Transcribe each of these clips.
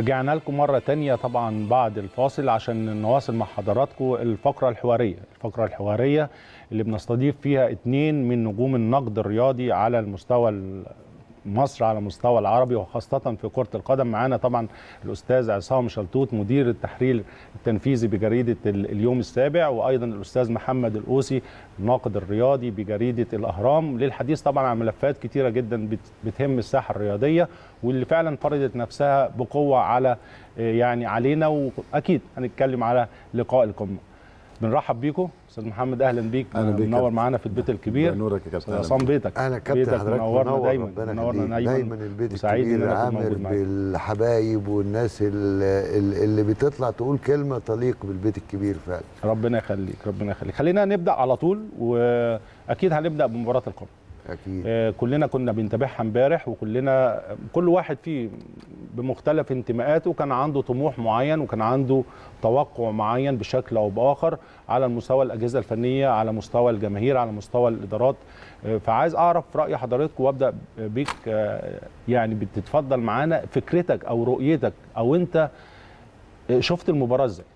رجعنا لكم مرة تانية طبعا بعد الفاصل عشان نواصل مع حضراتكم الفقرة الحوارية الفقرة الحوارية اللي بنستضيف فيها اتنين من نجوم النقد الرياضي على المستوى مصر على المستوى العربي وخاصة في كرة القدم معانا طبعا الأستاذ عصام شلتوت مدير التحرير التنفيذي بجريدة اليوم السابع وأيضا الأستاذ محمد الأوسي الناقد الرياضي بجريدة الأهرام للحديث طبعا عن ملفات كتيرة جدا بتهم الساحة الرياضية واللي فعلا فرضت نفسها بقوة على يعني علينا وأكيد هنتكلم على لقاء القمة بنرحب بيكم استاذ محمد اهلا بيك اهلا بيك منور معانا في البيت الكبير نورك يا كابتن عصام بيتك اهلا كابتن بيتك حضرتك منورنا منور دايما ربنا منورنا يخليك. دايما دايما البيت وسعيد ان الكبير انا اكون عامر موجود معاك بالحبايب والناس اللي, اللي بتطلع تقول كلمه تليق بالبيت الكبير فعلا ربنا يخليك ربنا يخليك خلينا نبدا على طول واكيد هنبدا بمباراه القمه اكيد آه، كلنا كنا بنتابعها امبارح وكلنا كل واحد فيه بمختلف انتماءاته كان عنده طموح معين وكان عنده توقع معين بشكل او باخر على مستوى الاجهزه الفنيه على مستوى الجماهير على مستوى الادارات آه، فعايز اعرف راي حضرتك وابدا بيك آه، يعني بتتفضل معانا فكرتك او رؤيتك او انت آه، شفت المباراه ازاي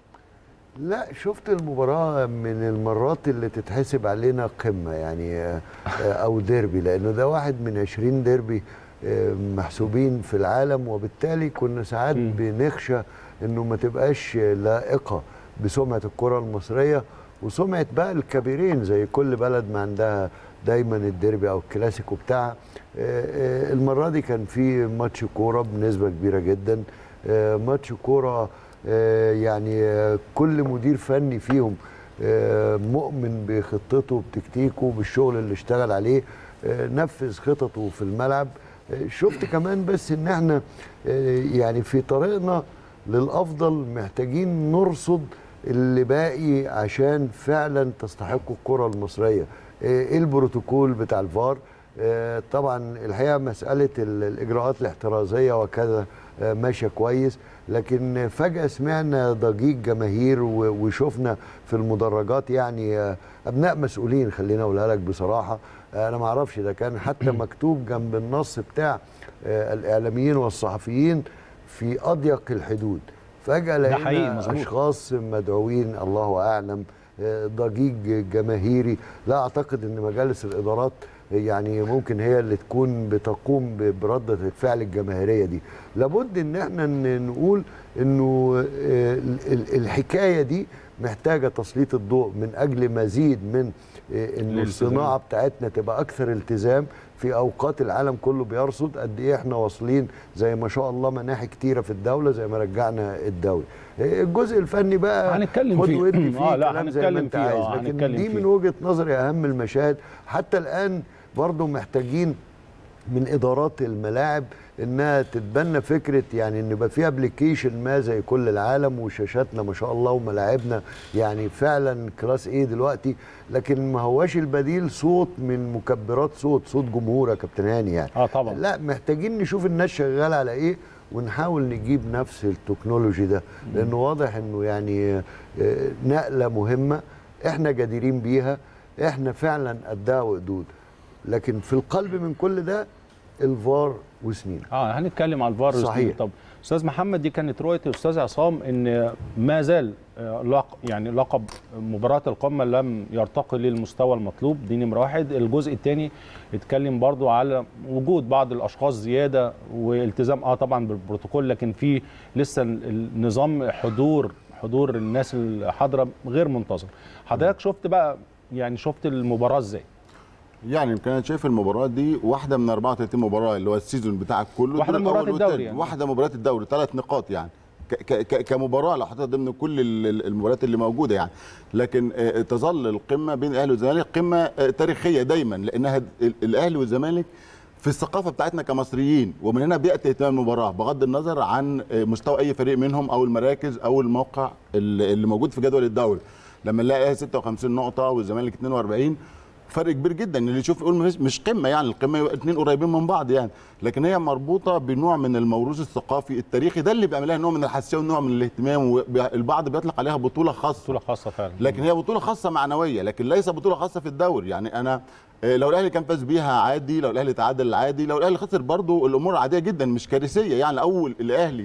لا شفت المباراة من المرات اللي تتحسب علينا قمة يعني آه، آه، أو ديربي لأنه ده واحد من 20 ديربي آه، محسوبين في العالم وبالتالي كنا ساعات مم. بنخشى إنه ما تبقاش لائقة بسمعة الكرة المصرية وسمعة بقى الكبيرين زي كل بلد ما عندها دايما الديربي أو الكلاسيكو بتاعها آه، آه، المرة دي كان في ماتش كورة بنسبة كبيرة جدا آه، ماتش كورة آه، يعني آه، كل مدير فني فيهم آه، مؤمن بخطته بتكتيكه بالشغل اللي اشتغل عليه آه، نفذ خططه في الملعب آه، شفت كمان بس ان احنا آه، يعني في طريقنا للافضل محتاجين نرصد اللي باقي عشان فعلا تستحق الكره المصريه آه، ايه البروتوكول بتاع الفار آه، طبعا الحقيقه مساله ال- الاجراءات الاحترازيه وكذا آه، ماشيه كويس لكن فجاه سمعنا ضجيج جماهير و- وشفنا في المدرجات يعني آه، ابناء مسؤولين خلينا اقولها لك بصراحه آه، انا ما اعرفش ده كان حتى مكتوب جنب النص بتاع آه، الاعلاميين والصحفيين في اضيق الحدود فجاه حقيقي لقينا مظبوط. اشخاص مدعوين الله اعلم آه، ضجيج جماهيري لا اعتقد ان مجالس الادارات يعني ممكن هي اللي تكون بتقوم ب- برده الفعل الجماهيريه دي لابد ان احنا ن- نقول انه آه، ال- ال- الحكايه دي محتاجه تسليط الضوء من اجل مزيد من آه، انه الالتزام. الصناعه بتاعتنا تبقى اكثر التزام في اوقات العالم كله بيرصد قد ايه احنا واصلين زي ما شاء الله مناحي كتيره في الدوله زي ما رجعنا الدوري آه، الجزء الفني بقى هنتكلم خد فيه. ودي فيه آه، لا، كلام زي ما هنتكلم انت فيه، آه، عايز لكن هنتكلم دي فيه. من وجهه نظري اهم المشاهد حتى الان برضو محتاجين من ادارات الملاعب انها تتبنى فكره يعني ان يبقى في ابلكيشن ما زي كل العالم وشاشاتنا ما شاء الله وملاعبنا يعني فعلا كلاس ايه دلوقتي لكن ما هواش البديل صوت من مكبرات صوت صوت جمهور يا كابتن هاني يعني اه طبعا لا محتاجين نشوف الناس شغاله على ايه ونحاول نجيب نفس التكنولوجي ده لانه واضح انه يعني آه، نقله مهمه احنا جديرين بيها احنا فعلا قدها وقدود لكن في القلب من كل ده الفار وسنين اه هنتكلم على الفار صحيح. وسنين. طب استاذ محمد دي كانت رؤيه الاستاذ عصام ان ما زال آه، لق يعني لقب مباراه القمه لم يرتقي للمستوى المطلوب دي نمره واحد الجزء الثاني اتكلم برضو على وجود بعض الاشخاص زياده والتزام اه طبعا بالبروتوكول لكن في لسه ال- النظام حضور حضور الناس الحاضره غير منتظم حضرتك شفت بقى يعني شفت المباراه ازاي يعني يمكن انا شايف المباراه دي واحده من 34 مباراه اللي هو السيزون بتاعك كله واحدة دول من مباريات الأول الدوري والتاني. يعني. واحده من مباريات الدوري ثلاث نقاط يعني ك- ك- ك- كمباراه لو حطيتها ضمن كل ال- ال- المباريات اللي موجوده يعني لكن آه، تظل القمه بين الاهلي والزمالك قمه آه، تاريخيه دايما لانها ال- الاهلي والزمالك في الثقافه بتاعتنا كمصريين ومن هنا بياتي اهتمام المباراه بغض النظر عن آه، مستوى اي فريق منهم او المراكز او الموقع اللي اللي موجود في جدول الدوري لما نلاقي الاهلي 56 نقطه والزمالك 42 فرق كبير جدا اللي يشوف يقول مش- مش قمه يعني القمه يبقى اتنين قريبين من بعض يعني لكن هي مربوطه بنوع من الموروث الثقافي التاريخي ده اللي بيعمل لها نوع من الحساسيه ونوع من الاهتمام والبعض بيطلق عليها بطوله خاصه بطوله خاصه فعلا لكن هي بطوله خاصه معنويه لكن ليس بطوله خاصه في الدوري يعني انا آه، لو الاهلي كان فاز بيها عادي لو الاهلي تعادل عادي لو الاهلي خسر برضه الامور عاديه جدا مش كارثيه يعني اول الاهلي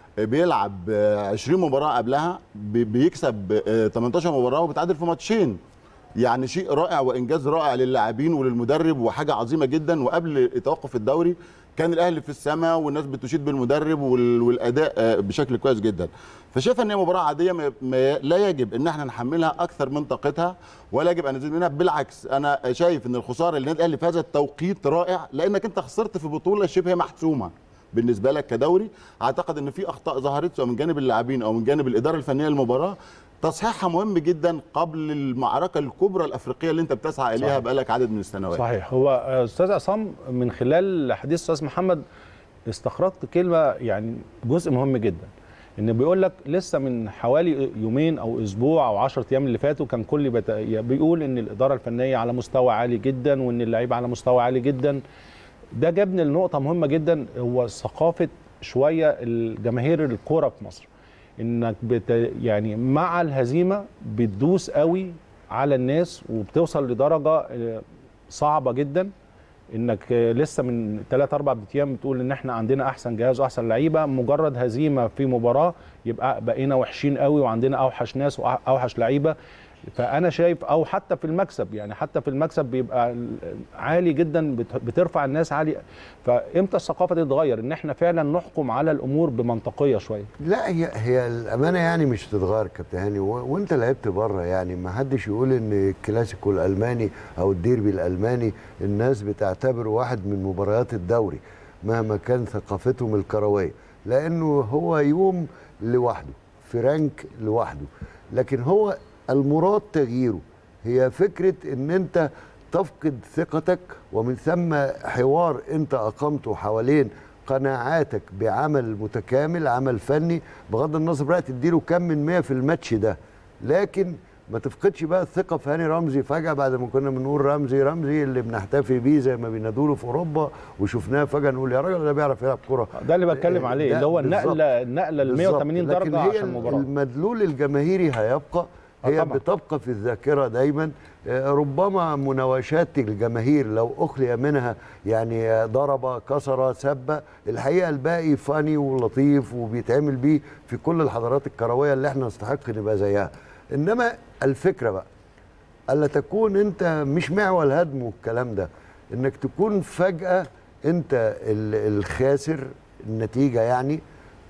بيلعب آه، 20 مباراه قبلها بي- بيكسب آه، 18 مباراه وبيتعادل في ماتشين يعني شيء رائع وانجاز رائع للاعبين وللمدرب وحاجه عظيمه جدا وقبل توقف الدوري كان الاهلي في السماء والناس بتشيد بالمدرب وال- والاداء آه، بشكل كويس جدا فشايف ان هي مباراه عاديه ما- ما- لا يجب ان احنا نحملها اكثر من طاقتها ولا يجب ان نزيد منها بالعكس انا شايف ان الخساره للنادي الاهلي في هذا التوقيت رائع لانك انت خسرت في بطوله شبه محسومه بالنسبه لك كدوري اعتقد ان في اخطاء ظهرت سواء من جانب اللاعبين او من جانب الاداره الفنيه للمباراه تصحيحها مهم جدا قبل المعركه الكبرى الافريقيه اللي انت بتسعى اليها صحيح. بقالك عدد من السنوات صحيح هو آه، استاذ عصام من خلال حديث استاذ محمد استخرجت كلمه يعني جزء مهم جدا ان بيقول لك لسه من حوالي يومين او اسبوع او 10 ايام اللي فاتوا كان كل بت... بيقول ان الاداره الفنيه على مستوى عالي جدا وان اللعيبه على مستوى عالي جدا ده جابني لنقطه مهمه جدا هو ثقافه شويه الجماهير الكوره في مصر انك بت... يعني مع الهزيمه بتدوس قوي على الناس وبتوصل لدرجه آه، صعبه جدا انك آه، لسه من 3 4 ايام بتقول ان احنا عندنا احسن جهاز واحسن لعيبه مجرد هزيمه في مباراه يبقى بقينا وحشين قوي وعندنا اوحش ناس واوحش لعيبه فانا شايف او حتى في المكسب يعني حتى في المكسب بيبقى ال- عالي جدا بت- بترفع الناس عالي فامتى الثقافه دي تتغير ان احنا فعلا نحكم على الامور بمنطقيه شويه لا هي هي الامانه يعني مش تتغير كابتن هاني و- وانت لعبت بره يعني ما حدش يقول ان الكلاسيكو الالماني او الديربي الالماني الناس بتعتبره واحد من مباريات الدوري مهما كان ثقافتهم الكرويه لانه هو يوم لوحده فرانك لوحده لكن هو المراد تغييره هي فكره ان انت تفقد ثقتك ومن ثم حوار انت اقمته حوالين قناعاتك بعمل متكامل عمل فني بغض النظر بقى تديله كم من 100 في الماتش ده لكن ما تفقدش بقى الثقه في هاني رمزي فجاه بعد ما كنا بنقول رمزي رمزي اللي بنحتفي بيه زي ما بينادوا له في اوروبا وشفناه فجاه نقول يا راجل ده بيعرف يلعب كوره ده اللي بتكلم عليه ده اللي هو بالظبط. النقله النقله ال بالظبط. 180 لكن درجه هي عشان المباراه المدلول الجماهيري هيبقى آه هي طبعاً. بتبقى في الذاكره دايما آه، ربما مناوشات الجماهير لو اخلي منها يعني آه، ضرب كسر سب الحقيقه الباقي فاني ولطيف وبيتعمل بيه في كل الحضارات الكرويه اللي احنا نستحق نبقى زيها انما الفكره بقى الا تكون انت مش معول هدم والكلام ده انك تكون فجاه انت ال- الخاسر النتيجه يعني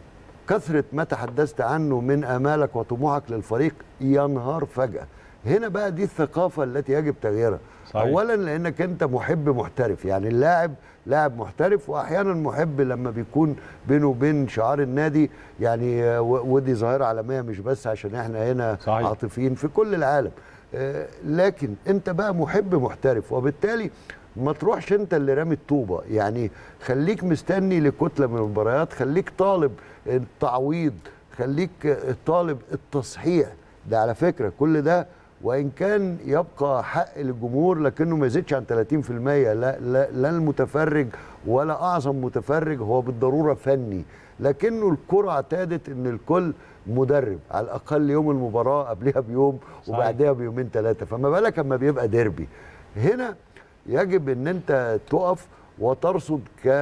كثرة ما تحدثت عنه من آمالك وطموحك للفريق ينهار فجأة هنا بقى دي الثقافة التي يجب تغييرها صحيح. أولا لأنك أنت محب محترف يعني اللاعب لاعب محترف وأحيانا محب لما بيكون بينه وبين شعار النادي يعني آه، و- ودي ظاهرة عالمية مش بس عشان احنا هنا صحيح. عاطفيين في كل العالم آه، لكن انت بقى محب محترف وبالتالي ما تروحش انت اللي رامي الطوبه يعني خليك مستني لكتله من المباريات خليك طالب التعويض خليك طالب التصحيح ده على فكره كل ده وان كان يبقى حق للجمهور لكنه ما يزيدش عن 30% لا لا, لا المتفرج ولا اعظم متفرج هو بالضروره فني لكنه الكره اعتادت ان الكل مدرب على الاقل يوم المباراه قبلها بيوم صحيح. وبعدها بيومين ثلاثه فما بالك اما بيبقى ديربي هنا يجب ان انت تقف وترصد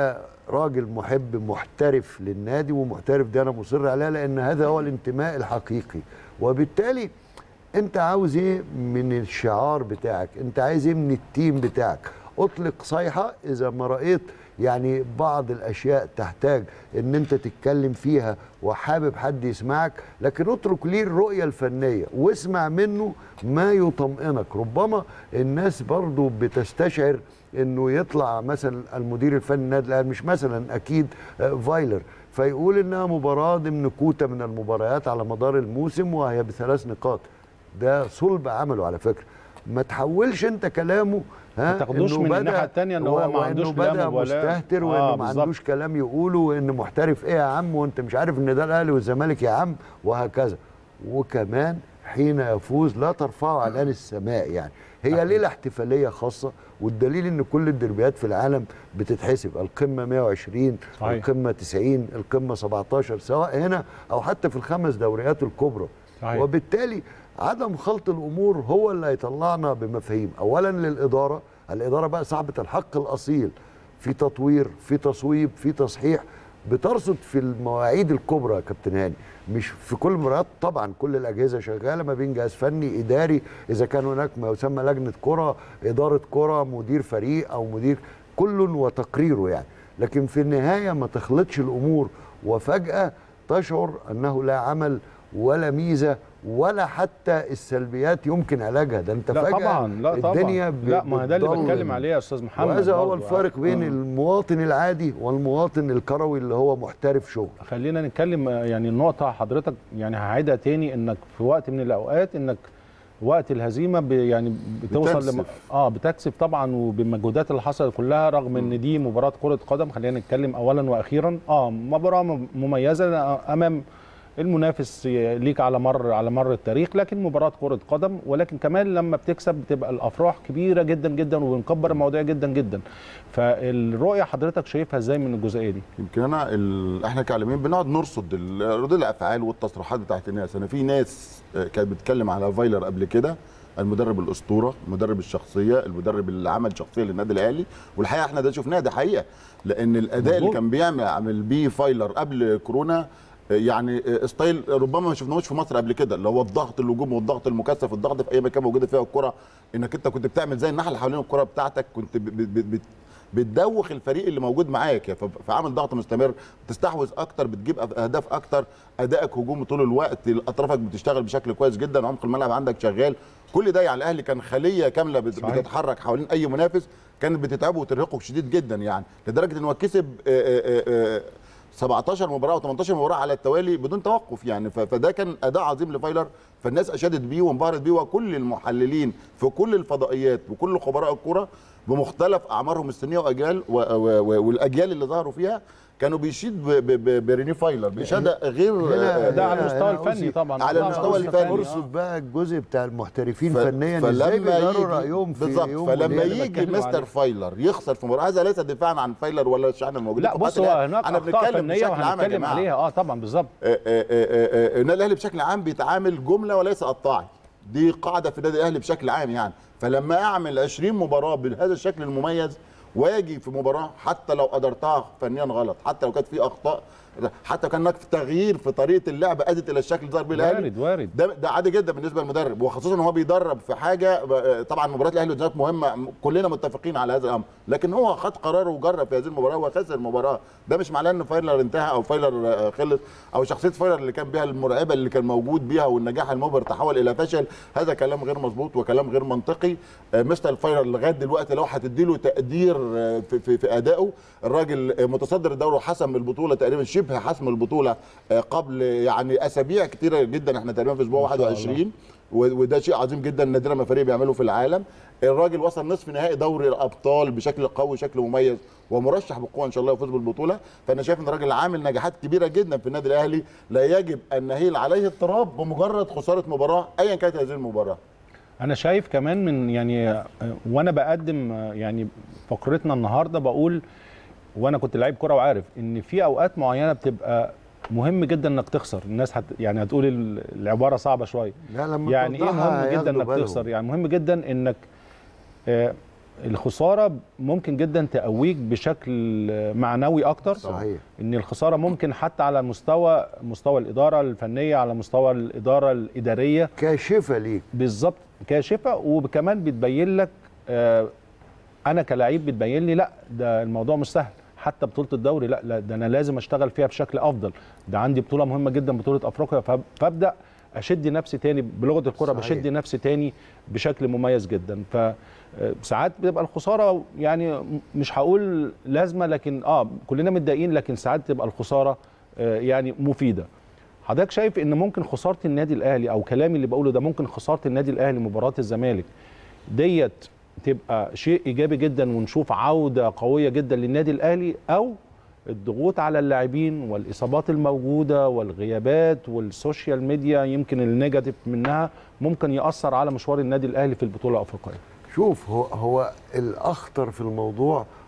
كراجل محب محترف للنادي ومحترف دي انا مصر عليها لان هذا هو الانتماء الحقيقي وبالتالي انت عاوز ايه من الشعار بتاعك انت عايز ايه من التيم بتاعك اطلق صيحه اذا ما رايت يعني بعض الاشياء تحتاج ان انت تتكلم فيها وحابب حد يسمعك لكن اترك ليه الرؤيه الفنيه واسمع منه ما يطمئنك ربما الناس برضو بتستشعر انه يطلع مثلا المدير الفني النادي الاهلي مش مثلا اكيد آه، فايلر فيقول انها مباراه ضمن كوته من المباريات على مدار الموسم وهي بثلاث نقاط ده صلب عمله على فكره ما تحولش انت كلامه ها ما تاخدوش إنه من بدأ- الناحية التانية إن هو ما وإنه عندوش بدأ لا مبالاة. مستهتر آه، وانه ما بالظبط. عندوش كلام يقوله وان محترف ايه يا عم وانت مش عارف ان ده الاهلي والزمالك يا عم وهكذا وكمان حين يفوز لا ترفعه علان السماء يعني هي ليله احتفاليه خاصه والدليل ان كل الدربيات في العالم بتتحسب القمه 120 صحيح. القمه 90 القمه 17 سواء هنا او حتى في الخمس دوريات الكبرى صحيح. وبالتالي عدم خلط الامور هو اللي هيطلعنا بمفاهيم اولا للاداره الاداره بقى صاحبه الحق الاصيل في تطوير في تصويب في تصحيح بترصد في المواعيد الكبرى يا كابتن هاني مش في كل المباريات طبعا كل الاجهزه شغاله ما بين جهاز فني اداري اذا كان هناك ما يسمى لجنه كره اداره كره مدير فريق او مدير كل وتقريره يعني لكن في النهايه ما تخلطش الامور وفجاه تشعر انه لا عمل ولا ميزه ولا حتى السلبيات يمكن علاجها ده انت لا فجاه طبعا لا طبعا الدنيا لا ما ده اللي بتضلم. بتكلم عليه يا استاذ محمد وهذا هو برضو. الفارق بين آه. المواطن العادي والمواطن الكروي اللي هو محترف شغل خلينا نتكلم آه، يعني النقطة حضرتك يعني هعيدها تاني انك في وقت من الاوقات انك وقت الهزيمة ب يعني بتوصل لم... بتكسف. اه بتكسب طبعا وبالمجهودات اللي حصلت كلها رغم ان دي مباراة كرة قدم خلينا نتكلم اولا واخيرا اه مباراة م- مميزة امام المنافس ليك على مر على مر التاريخ لكن مباراة كرة قدم ولكن كمان لما بتكسب بتبقى الافراح كبيرة جدا جدا وبنكبر المواضيع جدا جدا فالرؤية حضرتك شايفها ازاي من الجزئية دي؟ يمكن انا ال... احنا كاعلاميين بنقعد نرصد ال- ردود الافعال والتصريحات بتاعت الناس انا في ناس آه، كانت بتتكلم على فايلر قبل كده المدرب الاسطوره المدرب الشخصيه المدرب اللي عمل شخصيه للنادي الاهلي والحقيقه احنا ده شفناه ده حقيقه لان الاداء اللي مظبوط. كان بيعمل عمل بيه فايلر قبل كورونا آه، يعني آه، ستايل ربما ما شفناهوش في مصر قبل كده اللي هو الضغط الهجوم والضغط المكثف الضغط في اي مكان موجوده فيها الكره انك انت كنت بتعمل زي النحله حوالين الكره بتاعتك كنت ب- ب- ب- بت بتدوخ الفريق اللي موجود معاك يعني ف- فعامل ضغط مستمر بتستحوذ اكتر بتجيب أف- اهداف اكتر ادائك هجومي طول الوقت اطرافك بتشتغل بشكل كويس جدا عمق الملعب عندك شغال كل ده يعني الاهلي كان خليه كامله بت- صحيح. بتتحرك حوالين اي منافس كانت بتتعبه وترهقه شديد جدا يعني لدرجه ان هو كسب آه، آه، آه، 17 مباراه و18 مباراه على التوالي بدون توقف يعني ف- فده كان اداء عظيم لفايلر فالناس اشادت بيه وانبهرت بيه وكل المحللين في كل الفضائيات وكل خبراء الكوره بمختلف اعمارهم السنيه واجيال و- و- و- والاجيال اللي ظهروا فيها كانوا بيشيد ب- ب- ب- بريني فايلر بإشادة غير هنا- آه، ده على هنا- المستوى هنا الفني أوصي- طبعا على طبعاً المستوى أوصي الفني. آه. ارصد بقى الجزء بتاع المحترفين ف- فنيا ازاي بيقدروا رايهم في بالظبط يوم فلما وليلة. اللي يجي بتكلم مستر عليه. فايلر يخسر في مباراه هذا ليس دفاعا عن فايلر ولا الشأن الموجود لا بص هو هناك انا اخطاء بنتكلم فنيه بشكل عام يا وهنتكلم جماعه عليها اه طبعا بالظبط آه، آه، آه، آه، النادي الاهلي بشكل عام بيتعامل جمله وليس قطاعي دي قاعده في النادي الاهلي بشكل عام يعني فلما اعمل 20 مباراه بهذا الشكل المميز واجي في مباراه حتى لو قدرتها فنيا غلط حتى لو كانت في اخطاء حتى كان هناك تغيير في طريقه اللعب ادت الى الشكل اللي ظهر بيه الاهلي وارد وارد ده ده عادي جدا بالنسبه للمدرب وخصوصا ان هو بيدرب في حاجه آه، طبعا مباراه الاهلي والزمالك مهمه كلنا متفقين على هذا الامر لكن هو خد قرار وجرب في هذه المباراه وخسر المباراه ده مش معناه ان فايلر انتهى او فايلر آه، خلص او شخصيه فايلر اللي كان بيها المرعبه اللي كان موجود بيها والنجاح المبهر تحول الى فشل هذا كلام غير مظبوط وكلام غير منطقي آه، مستر فايلر لغايه دلوقتي لو هتديله تقدير آه، في, في, في ادائه الراجل آه، متصدر الدوري وحسم البطوله تقريبا شبه حسم البطوله آه، قبل يعني اسابيع كتيره جدا احنا تقريبا في اسبوع ما شاء الله. 21 و- وده شيء عظيم جدا نادرا ما فريق بيعمله في العالم الراجل وصل نصف نهائي دوري الابطال بشكل قوي شكل مميز ومرشح بقوه ان شاء الله يفوز بالبطوله فانا شايف ان الراجل عامل نجاحات كبيره جدا في النادي الاهلي لا يجب ان نهيل عليه التراب بمجرد خساره مباراه ايا كانت هذه المباراه انا شايف كمان من يعني آه، وانا بقدم آه، يعني فقرتنا النهارده بقول وانا كنت لعيب كوره وعارف ان في اوقات معينه بتبقى مهم جدا انك تخسر الناس هت يعني هتقول ال- العباره صعبه شويه لا لما يعني ايه توضحها مهم جدا هياخدوا انك بالهم. تخسر يعني مهم جدا انك آه، الخساره ممكن جدا تقويك بشكل آه، معنوي اكتر صحيح ان الخساره ممكن حتى على مستوى مستوى الاداره الفنيه على مستوى الاداره الاداريه كاشفه ليك بالظبط كاشفه وكمان بتبين لك آه، انا كلاعب بتبين لي لا ده الموضوع مش سهل حتى بطوله الدوري لا لا ده انا لازم اشتغل فيها بشكل افضل ده عندي بطوله مهمه جدا بطوله افريقيا فب- فابدا اشد نفسي تاني بلغه الكره صحيح. بشد نفسي تاني بشكل مميز جدا فساعات بتبقى الخساره يعني مش هقول لازمه لكن اه كلنا متضايقين لكن ساعات تبقى الخساره آه، يعني مفيده حضرتك شايف ان ممكن خساره النادي الاهلي او كلامي اللي بقوله ده ممكن خساره النادي الاهلي مباراه الزمالك ديت تبقى شيء ايجابي جدا ونشوف عوده قويه جدا للنادي الاهلي او الضغوط على اللاعبين والاصابات الموجوده والغيابات والسوشيال ميديا يمكن النيجاتيف منها ممكن ياثر على مشوار النادي الاهلي في البطوله الافريقيه شوف هو هو الاخطر في الموضوع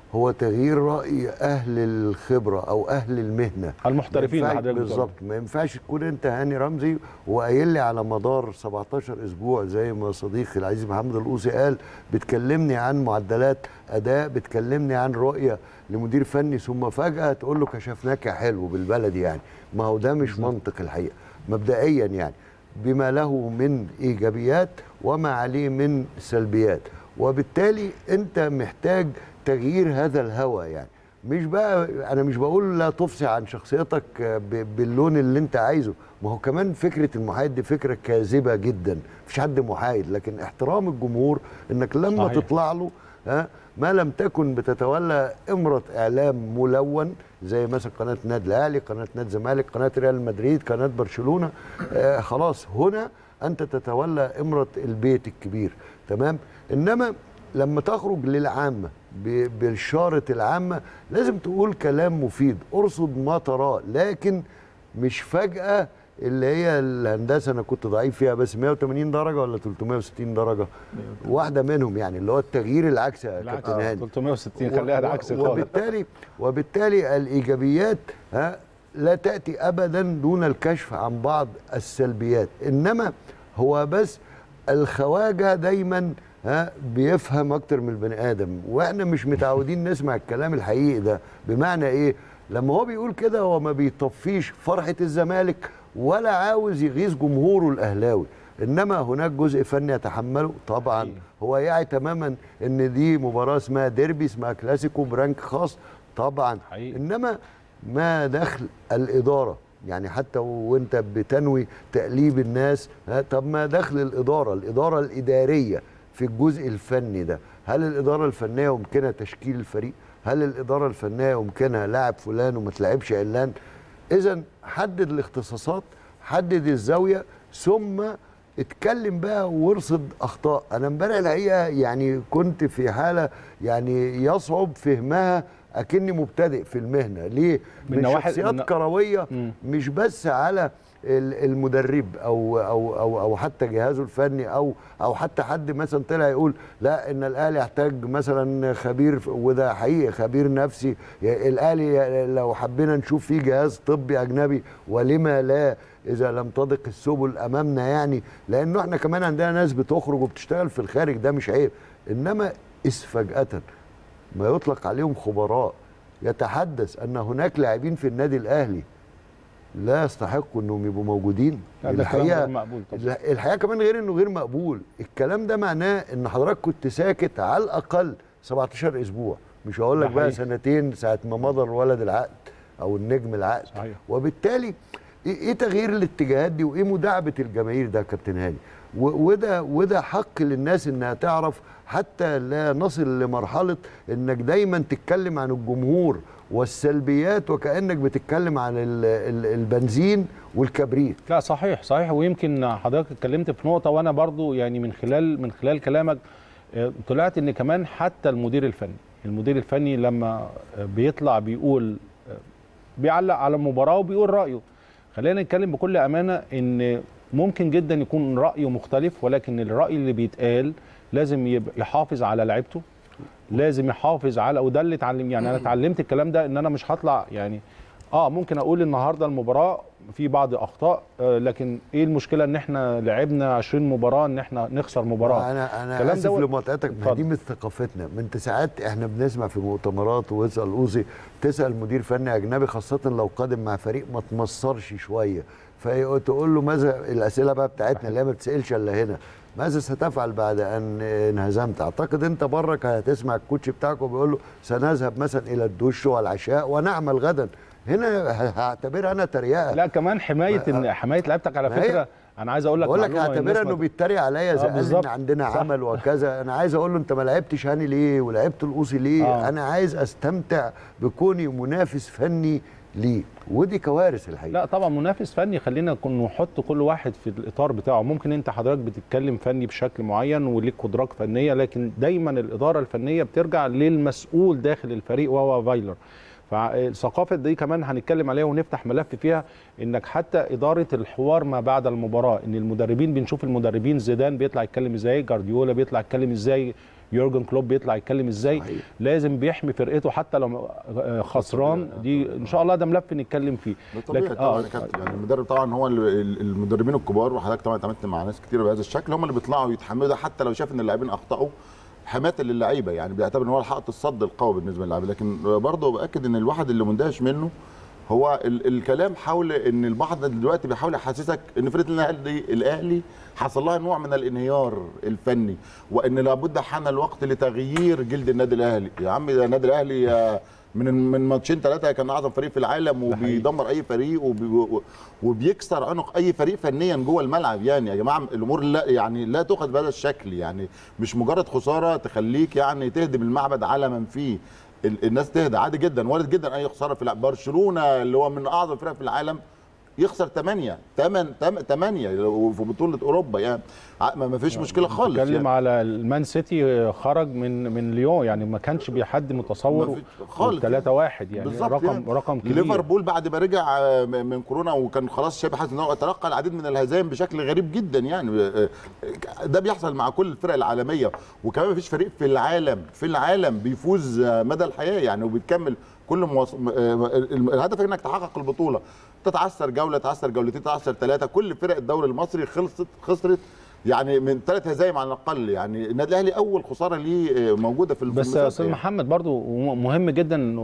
هو تغيير راي اهل الخبره او اهل المهنه المحترفين ما اللي ينفعش- حضرتك بتقول. بالظبط ما ينفعش تكون انت هاني رمزي وقايل لي على مدار 17 اسبوع زي ما صديقي العزيز محمد القوسي قال بتكلمني عن معدلات اداء بتكلمني عن رؤيه لمدير فني ثم فجاه تقول له كشفناك يا حلو بالبلدي يعني ما هو ده مش منطق الحقيقه مبدئيا يعني بما له من ايجابيات وما عليه من سلبيات وبالتالي انت محتاج تغيير هذا الهوى يعني مش بقى انا مش بقول لا تفصح عن شخصيتك ب- باللون اللي انت عايزه ما هو كمان فكره المحايد دي فكره كاذبه جدا مفيش حد محايد لكن احترام الجمهور انك لما صحيح. تطلع له ها ما لم تكن بتتولى امرة اعلام ملون زي مثلا قناه النادي الاهلي قناه نادي الزمالك قناه ريال مدريد قناه برشلونه آه خلاص هنا انت تتولى امرة البيت الكبير تمام انما لما تخرج للعامه ب- بالشارة العامه لازم تقول كلام مفيد ارصد ما تراه لكن مش فجاه اللي هي الهندسه انا كنت ضعيف فيها بس 180 درجه ولا 360 درجه واحده منهم يعني اللي هو التغيير العكسي يا العكس كابتن هاني 360 خليها العكس خالص وبالتالي وبالتالي الايجابيات ها لا تاتي ابدا دون الكشف عن بعض السلبيات انما هو بس الخواجه دايما ها بيفهم اكتر من البني ادم واحنا مش متعودين نسمع الكلام الحقيقي ده بمعنى ايه لما هو بيقول كده هو ما بيطفيش فرحه الزمالك ولا عاوز يغيظ جمهوره الاهلاوي انما هناك جزء فني يتحمله طبعا حقيقي. هو يعي تماما ان دي مباراه اسمها ديربي اسمها كلاسيكو برانك خاص طبعا حقيقي. انما ما دخل الاداره يعني حتى وانت بتنوي تقليب الناس ها، طب ما دخل الاداره الاداره الاداريه في الجزء الفني ده هل الاداره الفنيه يمكنها تشكيل الفريق هل الاداره الفنيه يمكنها لاعب فلان وما تلعبش علان اذا حدد الاختصاصات حدد الزاويه ثم اتكلم بقى وارصد اخطاء انا امبارح الحقيقه يعني كنت في حاله يعني يصعب فهمها اكني مبتدئ في المهنه ليه من من, نواحي- شخصيات من- كرويه مم. مش بس على ال- المدرب او او او او حتى جهازه الفني او او حتى حد مثلا طلع يقول لا ان الاهلي يحتاج مثلا خبير ف- وده حقيقي خبير نفسي ي- الاهلي لو حبينا نشوف فيه جهاز طبي اجنبي ولما لا اذا لم تضق السبل امامنا يعني لانه احنا كمان عندنا ناس بتخرج وبتشتغل في الخارج ده مش عيب انما اذ فجاه ما يطلق عليهم خبراء يتحدث ان هناك لاعبين في النادي الاهلي لا يستحقوا انهم يبقوا موجودين لا، ده كلام غير مقبول طبعا. الحقيقه كمان غير انه غير مقبول الكلام ده معناه ان حضرتك كنت ساكت على الاقل 17 اسبوع مش هقول لك ده بقى حقيقي. سنتين ساعه ما مضى الولد العقد او النجم العقد صحيح. وبالتالي ايه إيه تغيير الاتجاهات دي وايه مداعبه الجماهير ده يا كابتن هاني و- وده وده حق للناس انها تعرف حتى لا نصل لمرحله انك دايما تتكلم عن الجمهور والسلبيات وكانك بتتكلم عن ال- ال- البنزين والكبريت لا صحيح صحيح ويمكن حضرتك اتكلمت في نقطه وانا برضو يعني من خلال من خلال كلامك آه، طلعت ان كمان حتى المدير الفني المدير الفني لما آه، بيطلع بيقول آه، بيعلق على المباراه وبيقول رايه خلينا نتكلم بكل امانه ان ممكن جدا يكون رايه مختلف ولكن الراي اللي بيتقال لازم يبقى يحافظ على لعيبته لازم يحافظ على وده اللي اتعلم يعني انا اتعلمت الكلام ده ان انا مش هطلع يعني اه ممكن اقول النهارده المباراه في بعض اخطاء آه لكن ايه المشكله ان احنا لعبنا 20 مباراه ان احنا نخسر مباراه انا انا الكلام اسف دوت- لمقاطعتك ما اتفضل. دي من ثقافتنا ما انت ساعات احنا بنسمع في مؤتمرات واسال اوزي تسال مدير فني اجنبي خاصه لو قادم مع فريق ما تمصرش شويه فتقول له ماذا الاسئله بقى بتاعتنا اللي هي ما بتسالش الا هنا ماذا ستفعل بعد ان انهزمت اعتقد انت برك هتسمع الكوتش بتاعك وبيقول له سنذهب مثلا الى الدش والعشاء ونعمل غدا هنا هعتبرها انا تريقه لا كمان حمايه ان حمايه لعيبتك على ما هي- فكره انا عايز اقول لك بقول لك معلومة هعتبرها الناس انه ما- بيتريق عليا زي آه، قال ان بالظبط. عندنا صح. عمل وكذا انا عايز اقول له انت ما لعبتش هاني ليه ولعبت القوسي ليه آه. انا عايز استمتع بكوني منافس فني ليه ودي كوارث الحقيقه لا طبعا منافس فني خلينا نكون نحط كل واحد في الاطار بتاعه ممكن انت حضرتك بتتكلم فني بشكل معين وليك قدرات فنيه لكن دايما الاداره الفنيه بترجع للمسؤول داخل الفريق وهو فايلر فالثقافه دي كمان هنتكلم عليها ونفتح ملف فيها انك حتى اداره الحوار ما بعد المباراه ان المدربين بنشوف المدربين زيدان بيطلع يتكلم ازاي جارديولا بيطلع يتكلم ازاي يورجن كلوب بيطلع يتكلم ازاي صحيح. لازم بيحمي فرقته حتى لو آه، خسران دي ان شاء الله ده ملف نتكلم فيه ده طبيعي لكن- طبعا آه، يا كابتن يعني المدرب طبعا هو ال- ال- المدربين الكبار وحضرتك طبعا اتعاملت مع ناس كتير بهذا الشكل هم اللي بيطلعوا يتحملوا ده حتى لو شاف ان اللاعبين اخطاوا حمايه للعيبه يعني بيعتبر ان هو الحق الصد القوي بالنسبه للاعبين لكن برضه باكد ان الواحد اللي مندهش منه هو ال الكلام حول ان البعض دلوقتي بيحاول يحسسك ان فرقه الاهلي الاهلي حصل لها نوع من الانهيار الفني وان لابد حان الوقت لتغيير جلد النادي الاهلي يا عم ده النادي الاهلي آه، من من ماتشين ثلاثه كان اعظم فريق في العالم وبيدمر اي فريق وبي وبيكسر عنق اي فريق فنيا جوه الملعب يعني يا جماعه الامور لا يعني لا تؤخذ بهذا الشكل يعني مش مجرد خساره تخليك يعني تهدم المعبد على من فيه ال- الناس تهدى عادي جدا وارد جدا اي خساره في الع- برشلونه اللي هو من اعظم فرق في العالم يخسر 8 8 8 في بطوله اوروبا يعني ع- ما ما فيش مشكله خالص بتكلم يعني. على المان سيتي خرج من من ليون يعني ما كانش بحد متصور ما في- خالص. 3 1 يعني بالظبط رقم يعني. رقم كبير ليفربول بعد ما رجع آه، م- من كورونا وكان خلاص شبه حاسس ان هو تلقى العديد من الهزائم بشكل غريب جدا يعني آه، آه، ده بيحصل مع كل الفرق العالميه وكمان مفيش فريق في العالم في العالم بيفوز آه، مدى الحياه يعني وبتكمل كل مواص... م- آه، الم- الهدف انك تحقق البطوله تتعثر جوله تتعثر جولتين تتعثر ثلاثه كل فرق الدوري المصري خلصت خسرت يعني من ثلاث هزايم على الاقل يعني النادي الاهلي اول خساره ليه آه، موجوده في بس المسابقة يا استاذ يعني. محمد برضو مهم جدا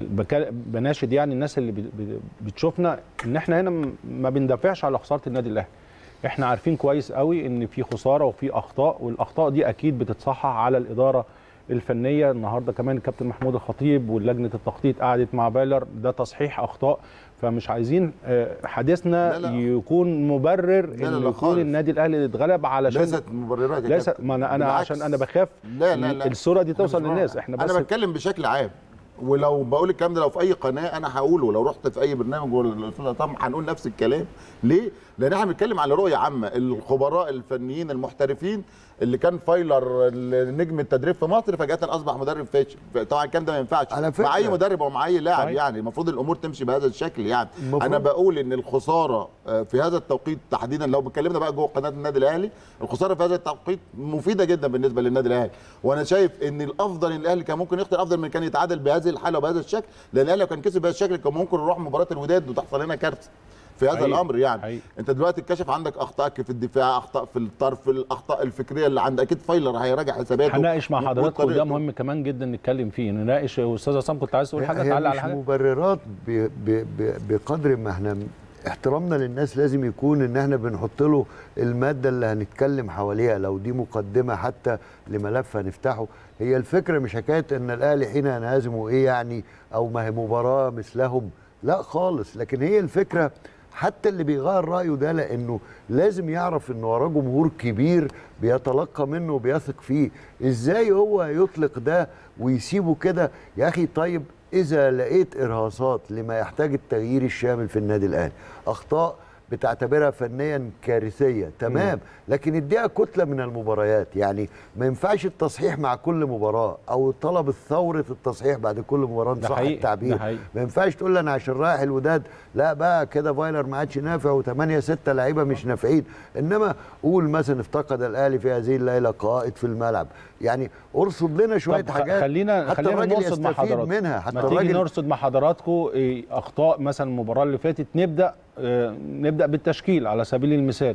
وبناشد يعني الناس اللي بت- بت- بتشوفنا ان احنا هنا م- ما بندافعش على خساره النادي الاهلي احنا عارفين كويس قوي ان في خساره وفي اخطاء والاخطاء دي اكيد بتتصحح على الاداره الفنيه النهارده كمان الكابتن محمود الخطيب ولجنه التخطيط قعدت مع بايلر ده تصحيح اخطاء فمش عايزين آه، حديثنا لا لا. يكون مبرر لا لا ان لا يكون خالص. النادي الاهلي اتغلب علشان ليست مبررات يا ليس كابتن. ما انا انا بالعكس. عشان انا بخاف لا إن لا لا الصوره دي أنا توصل مش للناس معاك. احنا بس انا بتكلم بشكل عام ولو بقول الكلام ده لو في اي قناه انا هقوله لو رحت في اي برنامج ولا طبعا هنقول نفس الكلام ليه؟ لان احنا بنتكلم على رؤيه عامه الخبراء الفنيين المحترفين اللي كان فايلر نجم التدريب في مصر فجاه اصبح مدرب فاشل طبعا الكلام ده ما ينفعش على فكرة- مع اي مدرب او مع اي لاعب صحيح. يعني المفروض الامور تمشي بهذا الشكل يعني المفروض- انا بقول ان الخساره آه، في هذا التوقيت تحديدا لو اتكلمنا بقى جوه قناه النادي الاهلي الخساره في هذا التوقيت مفيده جدا بالنسبه للنادي الاهلي وانا شايف ان الافضل ان الاهلي كان ممكن يخطئ افضل من كان يتعادل بهذه الحاله وبهذا الشكل لان الاهلي لو كان كسب بهذا الشكل كان ممكن نروح مباراه الوداد وتحصل لنا كارثه في هذا حقيقي. الامر يعني حقيقي. انت دلوقتي اتكشف عندك اخطاء في الدفاع اخطاء في الطرف الاخطاء الفكريه اللي عند اكيد فايلر هيراجع حساباته هناقش مع حضراتكم وده وطريقته. مهم كمان جدا نتكلم فيه نناقش استاذ عصام كنت عايز تقول حاجه هي تعلق مش على حاجه مبررات ب ب ب بقدر ما احنا احترامنا للناس لازم يكون ان احنا بنحط له الماده اللي هنتكلم حواليها لو دي مقدمه حتى لملف هنفتحه هي الفكره مش حكايه ان الاهلي حين ينهزم ايه يعني او ما هي مباراه مثلهم لا خالص لكن هي الفكره حتى اللي بيغير رايه ده لانه لازم يعرف ان وراه جمهور كبير بيتلقى منه وبيثق فيه ازاي هو يطلق ده ويسيبه كده يا اخي طيب اذا لقيت ارهاصات لما يحتاج التغيير الشامل في النادي الاهلي اخطاء بتعتبرها فنيا كارثيه تمام لكن اديها كتله من المباريات يعني ما ينفعش التصحيح مع كل مباراه او طلب ثوره التصحيح بعد كل مباراه ده صح حقيقي، التعبير ده حقيقي. ما ينفعش تقول لي انا عشان رايح الوداد لا بقى كده فايلر ما عادش نافع و8 6 لعيبه مش نافعين انما قول مثلا افتقد الاهلي في هذه الليله قائد في الملعب يعني ارصد لنا شويه طب خ- حاجات خلينا حتى خلينا الراجل نرصد مع يستفيد حضراتكم منها حتى ما تيجي الراجل نرصد مع حضراتكم إيه اخطاء مثلا المباراه اللي فاتت نبدا آه، نبدا بالتشكيل على سبيل المثال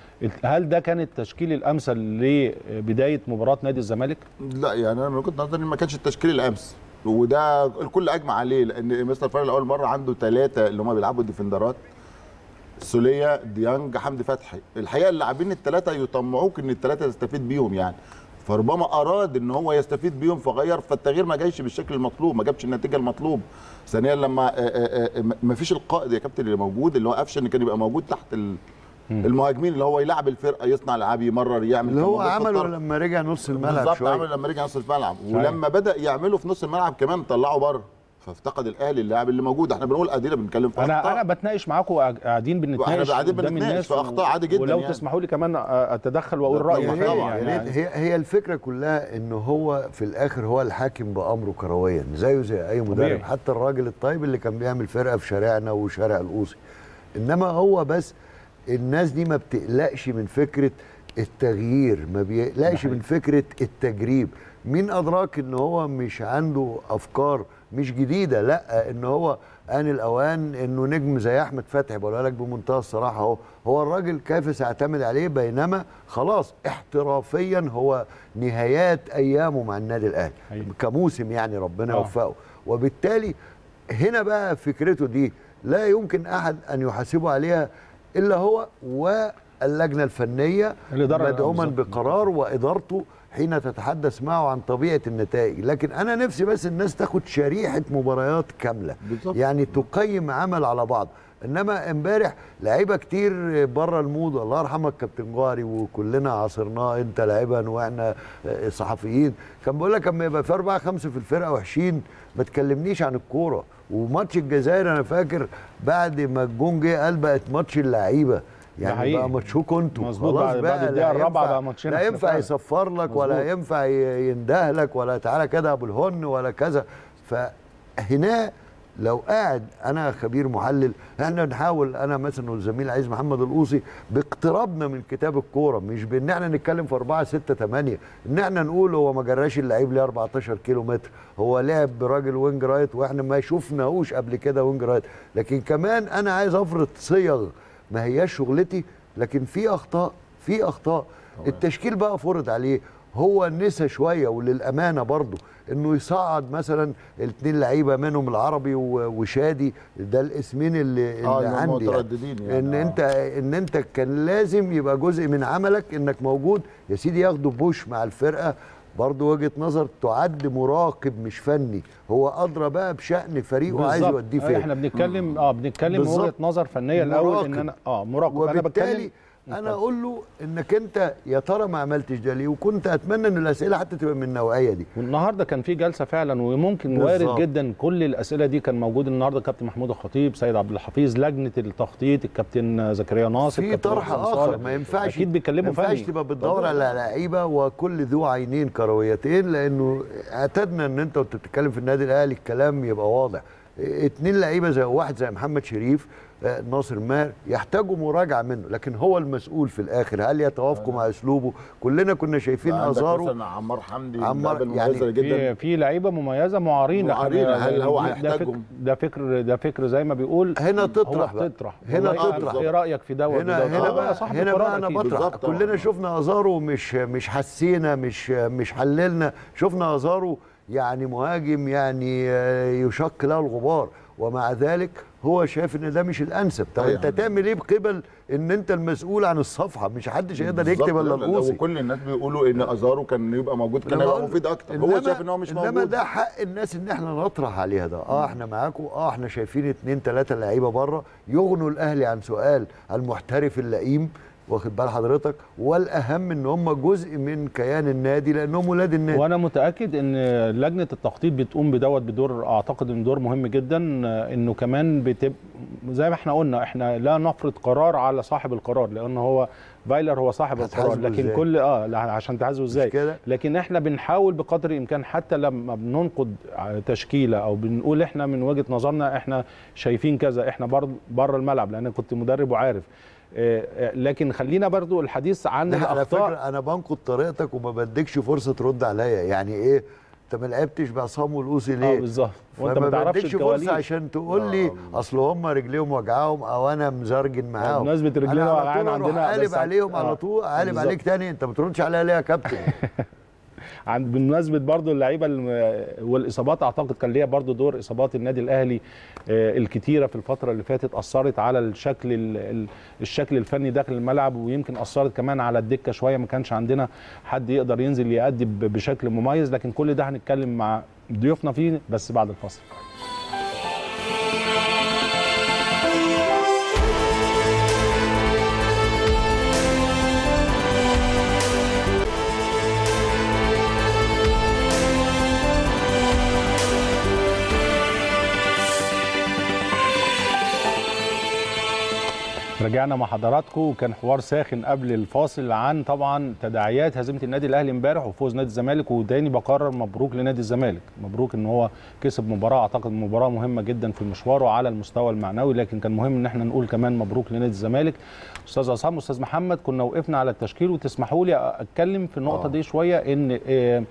هل ده كان التشكيل الامثل لبدايه مباراه نادي الزمالك؟ لا يعني انا من وجهه نظري ما كانش التشكيل الامس وده الكل اجمع عليه لان مستر فايلر اول مره عنده ثلاثه اللي هم بيلعبوا ديفندرات سوليه ديانج حمدي فتحي الحقيقه اللاعبين الثلاثه يطمعوك ان الثلاثه تستفيد بيهم يعني فربما اراد ان هو يستفيد بيهم فغير فالتغيير ما جايش بالشكل المطلوب ما جابش النتيجه المطلوب ثانيا لما ما فيش القائد يا كابتن اللي موجود اللي هو قفشه اللي كان يبقى موجود تحت ال- المهاجمين اللي هو يلعب الفرقه يصنع العاب يمرر يعمل اللي كان هو موجود في عمله الطرف. لما رجع نص الملعب بالظبط شويه عمل لما رجع نص الملعب ولما بدا يعمله في نص الملعب كمان طلعه بره فافتقد الاهلي اللاعب اللي موجود احنا بنقول ادينا بنتكلم في انا أخطاء. انا بتناقش معاكم قاعدين بنتناقش وإحنا قاعدين قدام بنتناقش الناس في أخطاء عادي جداً ولو يعني. تسمحوا لي كمان اتدخل واقول لا، رايي طبعاً، فيه طبعاً، هي, يعني هي, هي الفكره كلها انه هو في الاخر هو الحاكم بامره كرويا زيه زي اي مدرب طبيعي. حتى الراجل الطيب اللي كان بيعمل فرقه في شارعنا وشارع القوصي انما هو بس الناس دي ما بتقلقش من فكره التغيير ما بيقلقش من فكره التجريب مين ادراك ان هو مش عنده افكار مش جديده لا ان هو ان الاوان انه نجم زي احمد فتحي بقولها لك بمنتهى الصراحه اهو هو الراجل كيف سيعتمد عليه بينما خلاص احترافيا هو نهايات ايامه مع النادي الاهلي حقيقي. كموسم يعني ربنا آه. يوفقه وبالتالي هنا بقى فكرته دي لا يمكن احد ان يحاسبه عليها الا هو واللجنه الفنيه الإدارة مدعوما بالظبط. بقرار وادارته حين تتحدث معه عن طبيعه النتائج لكن انا نفسي بس الناس تاخد شريحه مباريات كامله بالظبط. يعني تقيم عمل على بعض انما امبارح لعيبه كتير بره الموضه الله يرحمك كابتن جوهري وكلنا عاصرناه انت لاعبا واحنا آه، صحفيين كان بيقول لك اما يبقى في اربعه خمسه في الفرقه وحشين ما تكلمنيش عن الكوره وماتش الجزائر انا فاكر بعد ما الجون جه قال بقت ماتش اللعيبه يعني حقيقي. بقى ماتشوكوا انتوا مظبوط، خلاص بعد- بقى بعد الدقيقة لا الرابعة ينفع- بقى ماتشين لا ينفع احتفال. يصفر لك ولا مظبوط. ينفع ي- ينده لك ولا تعالى كده ابو الهن ولا كذا فهنا لو قاعد انا خبير محلل احنا بنحاول انا مثلا والزميل عايز محمد القوصي باقترابنا من كتاب الكوره مش بان احنا نتكلم في 4 6 8 ان احنا نقول هو ما جراش اللعيب ليه 14 كيلو متر هو لعب براجل وينج رايت واحنا ما شفناهوش قبل كده وينج رايت لكن كمان انا عايز افرض صيغ ما هياش شغلتي لكن في اخطاء في اخطاء التشكيل بقى فرض عليه هو نسى شويه وللامانه برضه انه يصعد مثلا الاثنين لعيبه منهم العربي و- وشادي ده الاسمين اللي, اللي آه، اللي هم عندي مترددين يعني، ان آه. انت ان انت كان لازم يبقى جزء من عملك انك موجود يا سيدي ياخدوا بوش مع الفرقه برضه وجهه نظر تعد مراقب مش فني هو ادرى بقى بشان فريقه عايز بالظبط. يوديه فين احنا بنتكلم اه بنتكلم من بالظبط. وجهه نظر فنيه الاول ان مراقب. انا اه مراقب انا وبالتالي بتكلم انا اقول له انك انت يا ترى ما عملتش ده ليه وكنت اتمنى ان الاسئله حتى تبقى من النوعيه دي والنهارده كان في جلسه فعلا وممكن بالظبط. وارد جدا كل الاسئله دي كان موجود النهارده كابتن محمود الخطيب سيد عبد الحفيظ لجنه التخطيط الكابتن زكريا ناصر في كابتن طرح حسن اخر صالح. ما ينفعش اكيد بيتكلموا ما ينفعش فني تبقى بتدور على لعيبه وكل ذو عينين كرويتين لانه اعتدنا ان انت وانت بتتكلم في النادي الاهلي الكلام يبقى واضح اتنين لعيبه زي واحد زي محمد شريف آه، ناصر ماهر يحتاجوا مراجعه منه لكن هو المسؤول في الاخر هل يتوافقوا مع اسلوبه كلنا كنا شايفين عندك ازارو مثلا عمار حمدي عمار عمار يعني يعني جدا في في لعيبه مميزه معارين معارين، إحنا- هل هو ده فكر هيحتاجهم؟ ده فكر ده فكر زي ما بيقول هنا تطرح هو بقى. تطرح هنا والله تطرح. ايه رايك في ده هنا وده؟ هنا آه، بقى صاحب هنا القرار بقى انا أكيد. بطرح بالظبط طبعاً. كلنا شفنا ازارو مش مش حسينا مش مش حللنا شفنا ازارو يعني مهاجم يعني آه، يشق له الغبار ومع ذلك هو شايف ان ده مش الانسب طب طيب. انت تعمل ايه بقبل ان انت المسؤول عن الصفحه مش حدش هيقدر يكتب بالظبط. الا لا، لا، القوسي وكل الناس بيقولوا ان ازارو كان يبقى موجود كان أنا هيبقى بقول- مفيد اكتر هو إنما- شايف ان هو مش انما موجود ده حق الناس ان احنا نطرح عليها ده اه احنا معاكم اه احنا شايفين اتنين تلاته لعيبه بره يغنوا الاهلي عن سؤال المحترف اللئيم واخد بال حضرتك والاهم ان هم جزء من كيان النادي لانهم ولاد النادي وانا متاكد ان لجنه التخطيط بتقوم بدوت بدور اعتقد ان دور مهم جدا آه، انه كمان بتب... زي ما احنا قلنا احنا لا نفرض قرار على صاحب القرار لان هو فايلر هو صاحب القرار هتحاسبه لكن إزاي؟ كل اه لا، عشان تحاسبه ازاي كده؟ لكن احنا بنحاول بقدر الامكان حتى لما بننقد ع- تشكيله او بنقول احنا من وجهه نظرنا احنا شايفين كذا احنا بره بره الملعب لان كنت مدرب وعارف آه، آه، لكن خلينا برضو الحديث عن لا على الاخطاء فكره انا بنقد طريقتك وما بديكش فرصه ترد عليا يعني ايه انت ما لعبتش بعصام والقوسي اه ليه؟ بالظبط وانت فما ما تعرفش بديكش الكواليس فرصه عشان تقول لي اصل هم رجليهم وجعاهم او انا مزرجن معاهم بمناسبة رجلينا أنا على وجعان طول أروح عندنا قالب بس- عليهم على آه، طول قالب بالظبط. عليك تاني انت ما بتردش عليا ليه يا كابتن عند بالمناسبه برضو اللعيبه الم- والاصابات اعتقد كان ليها برضو دور اصابات النادي الاهلي آه، الكتيره في الفتره اللي فاتت اثرت على الشكل ال- ال- الشكل الفني داخل الملعب ويمكن اثرت كمان على الدكه شويه ما كانش عندنا حد يقدر ينزل يأدي ب- بشكل مميز لكن كل ده هنتكلم مع ضيوفنا فيه بس بعد الفاصل رجعنا مع حضراتكم وكان حوار ساخن قبل الفاصل عن طبعا تداعيات هزيمه النادي الاهلي امبارح وفوز نادي الزمالك وتاني بقرر مبروك لنادي الزمالك مبروك ان هو كسب مباراه اعتقد مباراه مهمه جدا في مشواره على المستوى المعنوي لكن كان مهم ان احنا نقول كمان مبروك لنادي الزمالك استاذ عصام استاذ محمد كنا وقفنا على التشكيل وتسمحوا لي اتكلم في النقطه آه. دي شويه ان آه،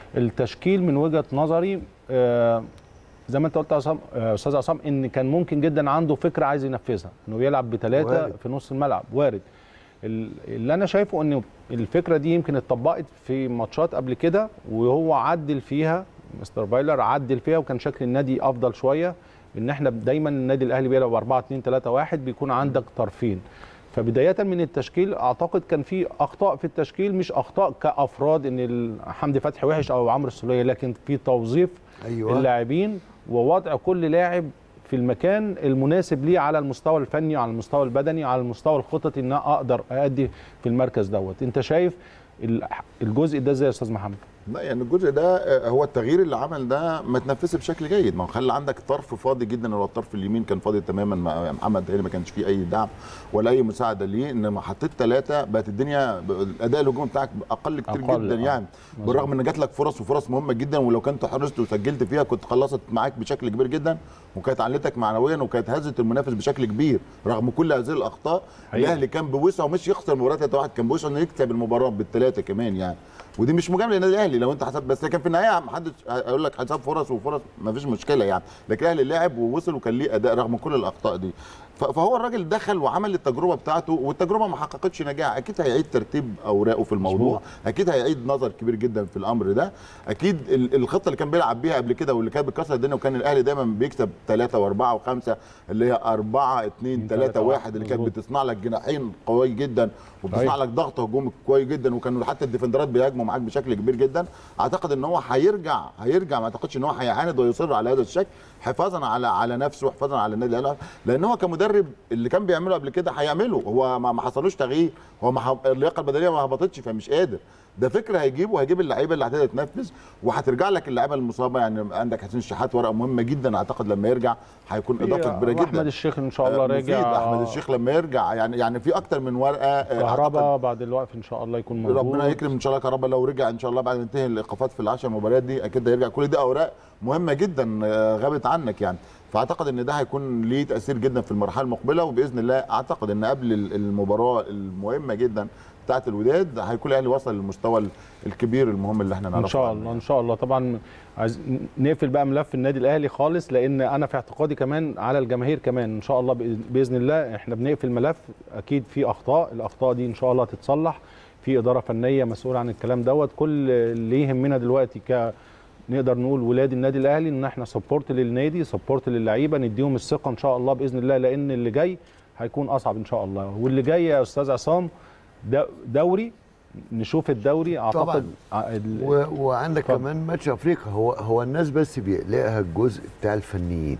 التشكيل من وجهه نظري آه، زي ما انت قلت يا عصام آه، استاذ عصام ان كان ممكن جدا عنده فكره عايز ينفذها انه يلعب بثلاثه وارد. في نص الملعب وارد ال- اللي انا شايفه ان الفكره دي يمكن اتطبقت في ماتشات قبل كده وهو عدل فيها مستر فايلر عدل فيها وكان شكل النادي افضل شويه ان احنا دايما النادي الاهلي بيلعب 4 2 3 1 بيكون عندك طرفين فبدايه من التشكيل اعتقد كان في اخطاء في التشكيل مش اخطاء كافراد ان ال- حمدي فتحي وحش او عمرو السوليه لكن في توظيف ايوه اللاعبين ووضع كل لاعب في المكان المناسب ليه على المستوى الفني على المستوى البدني على المستوى الخططي ان أنا اقدر ادي في المركز دوت انت شايف ال- الجزء ده ازاي يا استاذ محمد لا يعني الجزء ده آه، هو التغيير اللي عمل ده ما تنفذش بشكل جيد ما هو خلى عندك طرف فاضي جدا اللي هو الطرف اليمين كان فاضي تماما مع محمد هاني ما كانش فيه اي دعم ولا اي مساعده ليه انما حطيت ثلاثه بقت الدنيا ب- الاداء الهجومي بتاعك اقل كتير أقل، جدا آه. يعني مظبوط. بالرغم ان جات لك فرص وفرص مهمه جدا ولو كنت حرصت وسجلت فيها كنت خلصت معاك بشكل كبير جدا وكانت علتك معنويا وكانت هزت المنافس بشكل كبير رغم كل هذه الاخطاء حقيقي. الاهلي كان بوسعه مش يخسر مباراه 3 1 كان بوسعه انه يكسب المباراه بالثلاثه كمان يعني ودي مش مجامله للنادي الاهلي لو انت حسب بس لكن في النهايه محدش هيقول لك حساب فرص وفرص ما فيش مشكله يعني لكن الاهلي لعب ووصل وكان ليه اداء رغم كل الاخطاء دي ف- فهو الراجل دخل وعمل التجربه بتاعته والتجربه ما حققتش نجاح اكيد هيعيد ترتيب اوراقه في الموضوع مظبوط. اكيد هيعيد نظر كبير جدا في الامر ده اكيد ال- الخطه اللي كان بيلعب بيها قبل كده واللي كانت بتكسر الدنيا وكان الاهلي دايما بيكسب ثلاثة واربعة وخمسة اللي هي أربعة اتنين تلاتة، ثلاثة واحد اللي كانت مظبوط. بتصنع لك جناحين قوي جدا وبتصنع أيوة. لك ضغط هجومي كويس جدا وكانوا حتى الديفندرات بيهاجموا معاك بشكل كبير جدا اعتقد ان هو هيرجع هيرجع ما اعتقدش ان هو هيعاند ويصر على هذا الشكل حفاظا على على نفسه وحفاظا على النادي الاهلي لان هو كمدرب اللي كان بيعمله قبل كده هيعمله هو ما ما حصلوش تغيير هو ما ح- اللياقه البدنيه ما هبطتش فمش قادر ده فكره هيجيبه هيجيب اللعيبه اللي هتقدر تنفذ وهترجع لك اللعيبه المصابه يعني عندك حسين الشحات ورقه مهمه جدا اعتقد لما يرجع هيكون اضافه كبيره جدا احمد الشيخ ان شاء الله آه، مفيد. راجع احمد الشيخ لما يرجع يعني يعني في اكتر من ورقه آه، كهربا بعد الوقف ان شاء الله يكون موجود ربنا يكرم ان شاء الله كهربا لو رجع ان شاء الله بعد ما ينتهي الايقافات في العشر مباريات دي اكيد هيرجع كل دي اوراق مهمه جدا آه، غابت عنك يعني فاعتقد ان ده هيكون ليه تاثير جدا في المرحله المقبله وباذن الله اعتقد ان قبل ال- المباراه المهمه جدا بتاعه الوداد هيكون الاهلي وصل للمستوى ال- الكبير المهم اللي احنا نعرفه ان شاء عنه. الله ان شاء الله طبعا عايز نقفل بقى ملف النادي الاهلي خالص لان انا في اعتقادي كمان على الجماهير كمان ان شاء الله بإذ- باذن الله احنا بنقفل ملف اكيد في اخطاء الاخطاء دي ان شاء الله تتصلح في اداره فنيه مسؤوله عن الكلام دوت كل اللي يهمنا دلوقتي ك نقدر نقول ولاد النادي الاهلي ان احنا سبورت للنادي سبورت للعيبه نديهم الثقه ان شاء الله باذن الله لان اللي جاي هيكون اصعب ان شاء الله واللي جاي يا استاذ عصام د- دوري نشوف الدوري اعتقد ع- ال- و... وعندك اتفضل. كمان ماتش افريقيا هو هو الناس بس بيقلقها الجزء بتاع الفنيين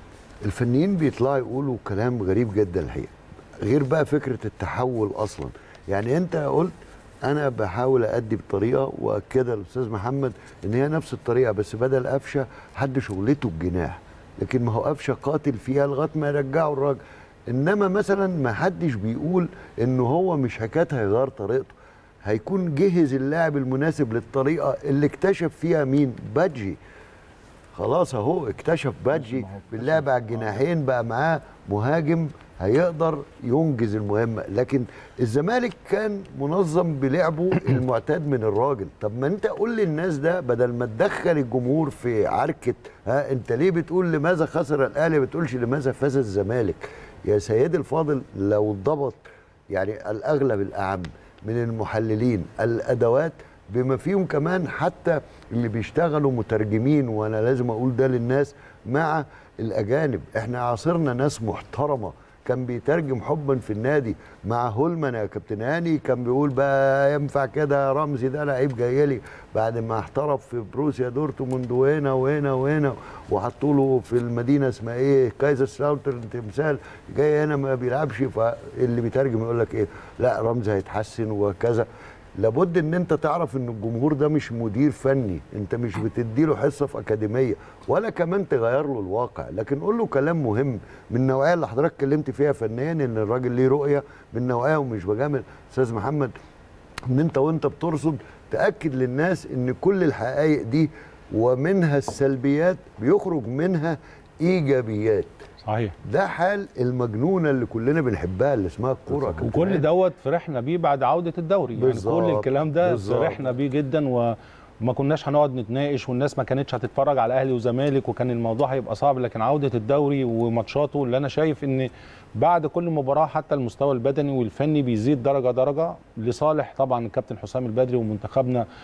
الفنيين بيطلعوا يقولوا كلام غريب جدا الحقيقه غير بقى فكره التحول اصلا يعني انت قلت انا بحاول ادي بطريقه واكدها الاستاذ محمد ان هي نفس الطريقه بس بدل قفشه حد شغلته الجناح لكن ما هو قفشه قاتل فيها لغايه ما يرجعوا الراجل انما مثلا ما حدش بيقول ان هو مش حكايه هيغير طريقته هيكون جهز اللاعب المناسب للطريقه اللي اكتشف فيها مين بادجي خلاص اهو اكتشف بادجي باللعب على الجناحين بقى معاه مهاجم هيقدر ينجز المهمه لكن الزمالك كان منظم بلعبه المعتاد من الراجل طب ما انت قول للناس ده بدل ما تدخل الجمهور في عركه ها انت ليه بتقول لماذا خسر الاهلي ما بتقولش لماذا فاز الزمالك يا سيدي الفاضل لو ضبط يعني الاغلب الاعم من المحللين الادوات بما فيهم كمان حتى اللي بيشتغلوا مترجمين وانا لازم اقول ده للناس مع الاجانب احنا عاصرنا ناس محترمه كان بيترجم حبا في النادي مع هولمان يا كابتن هاني كان بيقول بقى ينفع كده يا رمزي ده لعيب جاي لي بعد ما احترف في بروسيا دورتموند وهنا وهنا وهنا وحطوا له في المدينه اسمها ايه كايزر سلاوتر تمثال جاي هنا ما بيلعبش فاللي بيترجم يقول لك ايه لا رمزي هيتحسن وكذا لابد ان انت تعرف ان الجمهور ده مش مدير فني انت مش بتديله حصه في اكاديميه ولا كمان تغير له الواقع لكن قول له كلام مهم من النوعيه اللي حضرتك اتكلمت فيها فنيا ان الراجل ليه رؤيه من نوعيه ومش بجامل استاذ محمد ان انت وانت بترصد تاكد للناس ان كل الحقائق دي ومنها السلبيات بيخرج منها ايجابيات صحيح ده حال المجنونه اللي كلنا بنحبها اللي اسمها الكوره يا كابتن وكل هاني. دوت فرحنا بيه بعد عوده الدوري يعني بالظبط، كل الكلام ده بالظبط. فرحنا بيه جدا و وما كناش هنقعد نتناقش والناس ما كانتش هتتفرج على اهلي وزمالك وكان الموضوع هيبقى صعب لكن عوده الدوري وماتشاته اللي انا شايف ان بعد كل مباراه حتى المستوى البدني والفني بيزيد درجه درجه لصالح طبعا الكابتن حسام البدري ومنتخبنا آه،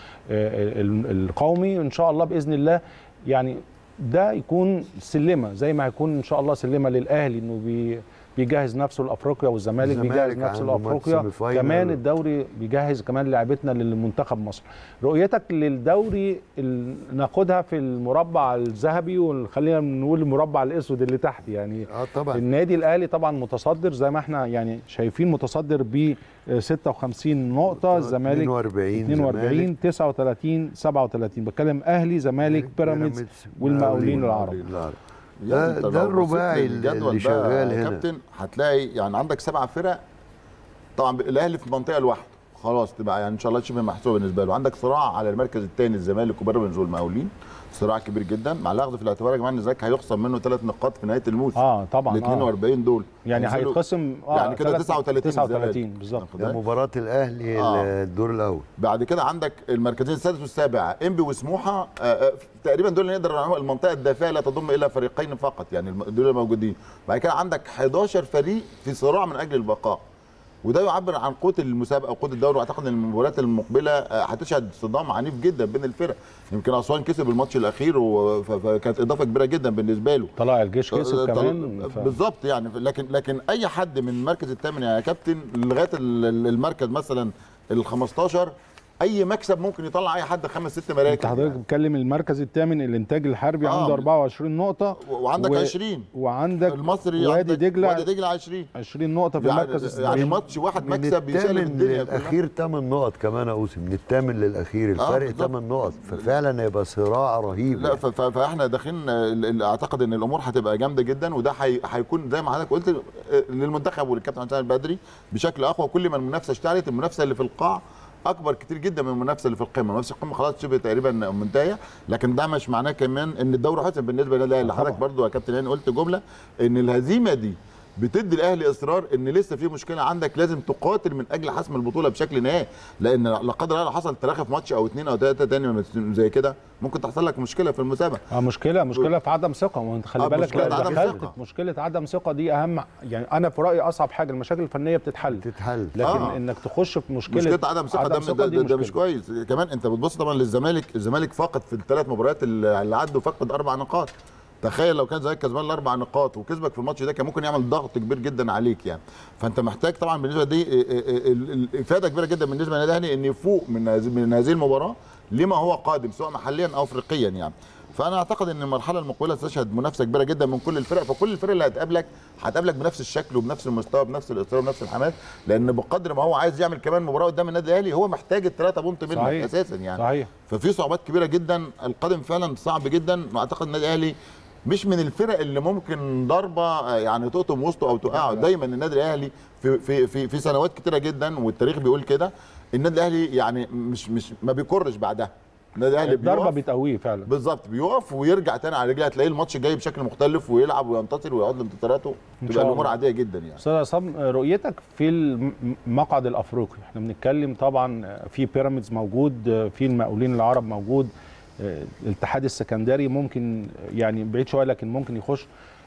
ال- القومي ان شاء الله باذن الله يعني ده يكون سلمه زي ما هيكون ان شاء الله سلمه للاهلي انه بي بيجهز نفسه لافريقيا والزمالك الزمالك بيجهز نفسه عنده ماتش لافريقيا سيمي فاينل. كمان الدوري بيجهز كمان لعبتنا للمنتخب مصر رؤيتك للدوري ال- ناخدها في المربع الذهبي وخلينا نقول المربع الاسود اللي تحت يعني اه طبعا النادي الاهلي طبعا متصدر زي ما احنا يعني شايفين متصدر ب 56 نقطه الزمالك 42 42 39 37 بتكلم اهلي زمالك بيراميدز والمقاولين العرب العرب يعني ده- أنت ده لو بصيت الرباعي للجدول اللي ده شغال يا هنا. كابتن هتلاقي يعني عندك سبع فرق طبعا الاهلي في منطقه لوحده خلاص تبقى يعني ان شاء الله شبه محسوبه بالنسبه له عندك صراع على المركز الثاني الزمالك وبيراميدز والمقاولين صراع كبير جدا مع الاخذ في الاعتبار يا جماعه ان الزمالك هيخصم منه ثلاث نقاط في نهايه الموسم اه طبعا ال آه. 42 دول يعني هينزلوا- هيتخصم اه يعني كده تلات- 39 39 الزمالك. بالظبط واخد ده بالك؟ مباراة الأهلي آه. الدور الأول بعد كده عندك المركزين السادس والسابع انبي وسموحه آه، آه، تقريبا دول اللي نقدر نعمل المنطقه الدافئه لا تضم الى فريقين فقط يعني الم- دول الموجودين بعد كده عندك 11 فريق في صراع من اجل البقاء وده يعبر عن قوه المسابقه وقوه الدوري واعتقد ان المباريات المقبله آه، هتشهد صدام عنيف جدا بين الفرق يمكن اسوان كسب الماتش الاخير و- ف- فكانت اضافه كبيره جدا بالنسبه له طلائع الجيش كسب طل- كمان ف... بالظبط يعني لكن لكن اي حد من المركز الثامن يا كابتن لغايه ال- ال- المركز مثلا ال 15 اي مكسب ممكن يطلع اي حد خمس ست مراكز انت حضرتك بتتكلم المركز الثامن الانتاج الحربي آه. عنده 24 نقطه و- وعندك و- 20 وعندك المصري وادي عندك دجله وادي دجله 20 20 نقطه في يعني, المركز يعني الثامن ماتش واحد من مكسب يسلم الثامن الدنيا كلها للأخير 8 نقط كمان يا أوسم من الثامن للأخير الفرق بالظبط. 8 نقط ففعلا هيبقى صراع رهيب لا ف- ف- فاحنا داخلين آه، ال- ال- اعتقد ان الامور هتبقى جامده جدا وده هي- هيكون زي ما حضرتك قلت آه، للمنتخب وللكابتن حسام البدري بشكل اقوى كل ما المنافسه اشتعلت المنافسه اللي في القاع اكبر كتير جدا من المنافسه اللي في القمه، المنافسه في القمه خلاص شبه تقريبا منتهيه، لكن ده مش معناه كمان ان الدوري حسن بالنسبه للاهلي، اللي حضرتك برضو يا كابتن هاني قلت جمله ان الهزيمه دي بتدي الاهلي اصرار ان لسه في مشكله عندك لازم تقاتل من اجل حسم البطوله بشكل نهائي لان لا قدر الله لو حصل تراخي في ماتش او اثنين او ثلاثه تاني زي كده ممكن تحصل لك مشكله في المسابقه اه مشكله مشكله في عدم ثقه وانت خلي آه، بالك مشكلة لو عدم دخلت ثقة. في مشكله عدم ثقه دي اهم يعني انا في رايي اصعب حاجه المشاكل الفنيه بتتحل تتحل لكن آه. انك تخش في مشكله مشكله عدم ثقه ده, ده, دي ده, ده مش مشكلة. كويس كمان انت بتبص طبعا للزمالك الزمالك فقد في الثلاث مباريات اللي اللي عدوا فقد اربع نقاط تخيل لو كان الزمالك كسبان الاربع نقاط وكسبك في الماتش ده كان ممكن يعمل ضغط كبير جدا عليك يعني فانت محتاج طبعا بالنسبه دي اه، اه، اه، ال- ال- الافاده كبيره جدا بالنسبه للنادي الاهلي ان يفوق من هذه من هذه المباراه لما هو قادم سواء محليا او افريقيا يعني فانا اعتقد ان المرحله المقبله ستشهد منافسه كبيره جدا من كل الفرق فكل الفرق اللي هتقابلك هتقابلك بنفس الشكل وبنفس المستوى بنفس الاصرار وبنفس الحماس لان بقدر ما هو عايز يعمل كمان مباراه قدام النادي الاهلي هو محتاج الثلاثه بونت منك صحيح. اساسا يعني صحيح ففي صعوبات كبيره جدا القادم فعلا صعب جدا واعتقد النادي الاهلي مش من الفرق اللي ممكن ضربه آه، يعني تقطم وسطه او توقعه دايما النادي الاهلي في في في, في سنوات كتيره جدا والتاريخ بيقول كده النادي الاهلي يعني مش مش ما بيكرش بعدها النادي الاهلي الضربه بيقف بتقويه فعلا بالظبط بيقف ويرجع تاني على رجليه هتلاقيه الماتش جاي بشكل مختلف ويلعب وينتصر ويقعد لانتصاراته إن تبقى شاء الامور الله. عاديه جدا يعني استاذ عصام رؤيتك في المقعد الافريقي احنا بنتكلم طبعا في بيراميدز موجود في المقاولين العرب موجود الاتحاد السكندري ممكن يعني بعيد شويه لكن ممكن يخش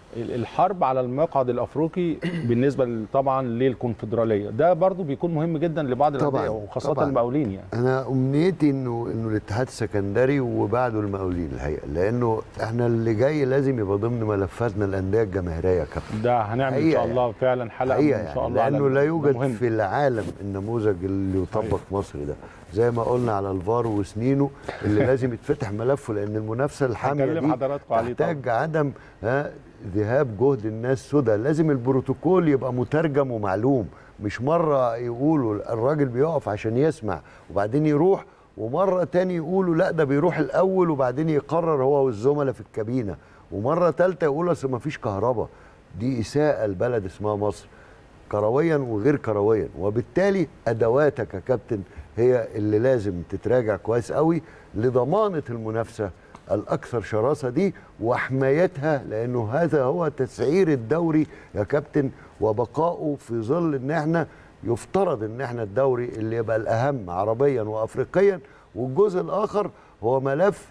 الحرب على المقعد الافريقي بالنسبه ل- طبعا للكونفدراليه ده برضو بيكون مهم جدا لبعض طبعاً، الانديه وخاصه طبعاً. المقاولين يعني انا امنيتي انه انه الاتحاد السكندري وبعده المقاولين الحقيقه لانه احنا اللي جاي لازم يبقى ضمن ملفاتنا الانديه الجماهيريه يا كابتن ده هنعمل ان حقيقة شاء الله فعلا حلقه حقيقة ان شاء يعني الله على لانه لا ده يوجد مهم. في العالم النموذج اللي يطبق صحيح. في مصر ده زي ما قلنا على الفار وسنينه اللي لازم يتفتح ملفه لان المنافسه الحاميه هنكلم دي حضراتكم عليه تحتاج عدم ها ذهاب جهد الناس سدى لازم البروتوكول يبقى مترجم ومعلوم مش مره يقولوا الراجل بيقف عشان يسمع وبعدين يروح ومره تاني يقولوا لا ده بيروح الاول وبعدين يقرر هو والزملاء في الكابينه ومره ثالثه يقولوا اصل ما فيش كهرباء دي اساءه البلد اسمها مصر كرويا وغير كرويا وبالتالي ادواتك يا كابتن هي اللي لازم تتراجع كويس قوي لضمانه المنافسه الاكثر شراسه دي وحمايتها لانه هذا هو تسعير الدوري يا كابتن وبقائه في ظل ان احنا يفترض ان احنا الدوري اللي يبقى الاهم عربيا وافريقيا والجزء الاخر هو ملف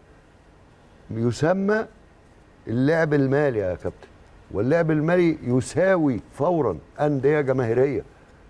يسمى اللعب المالي يا كابتن واللعب المالي يساوي فورا انديه جماهيريه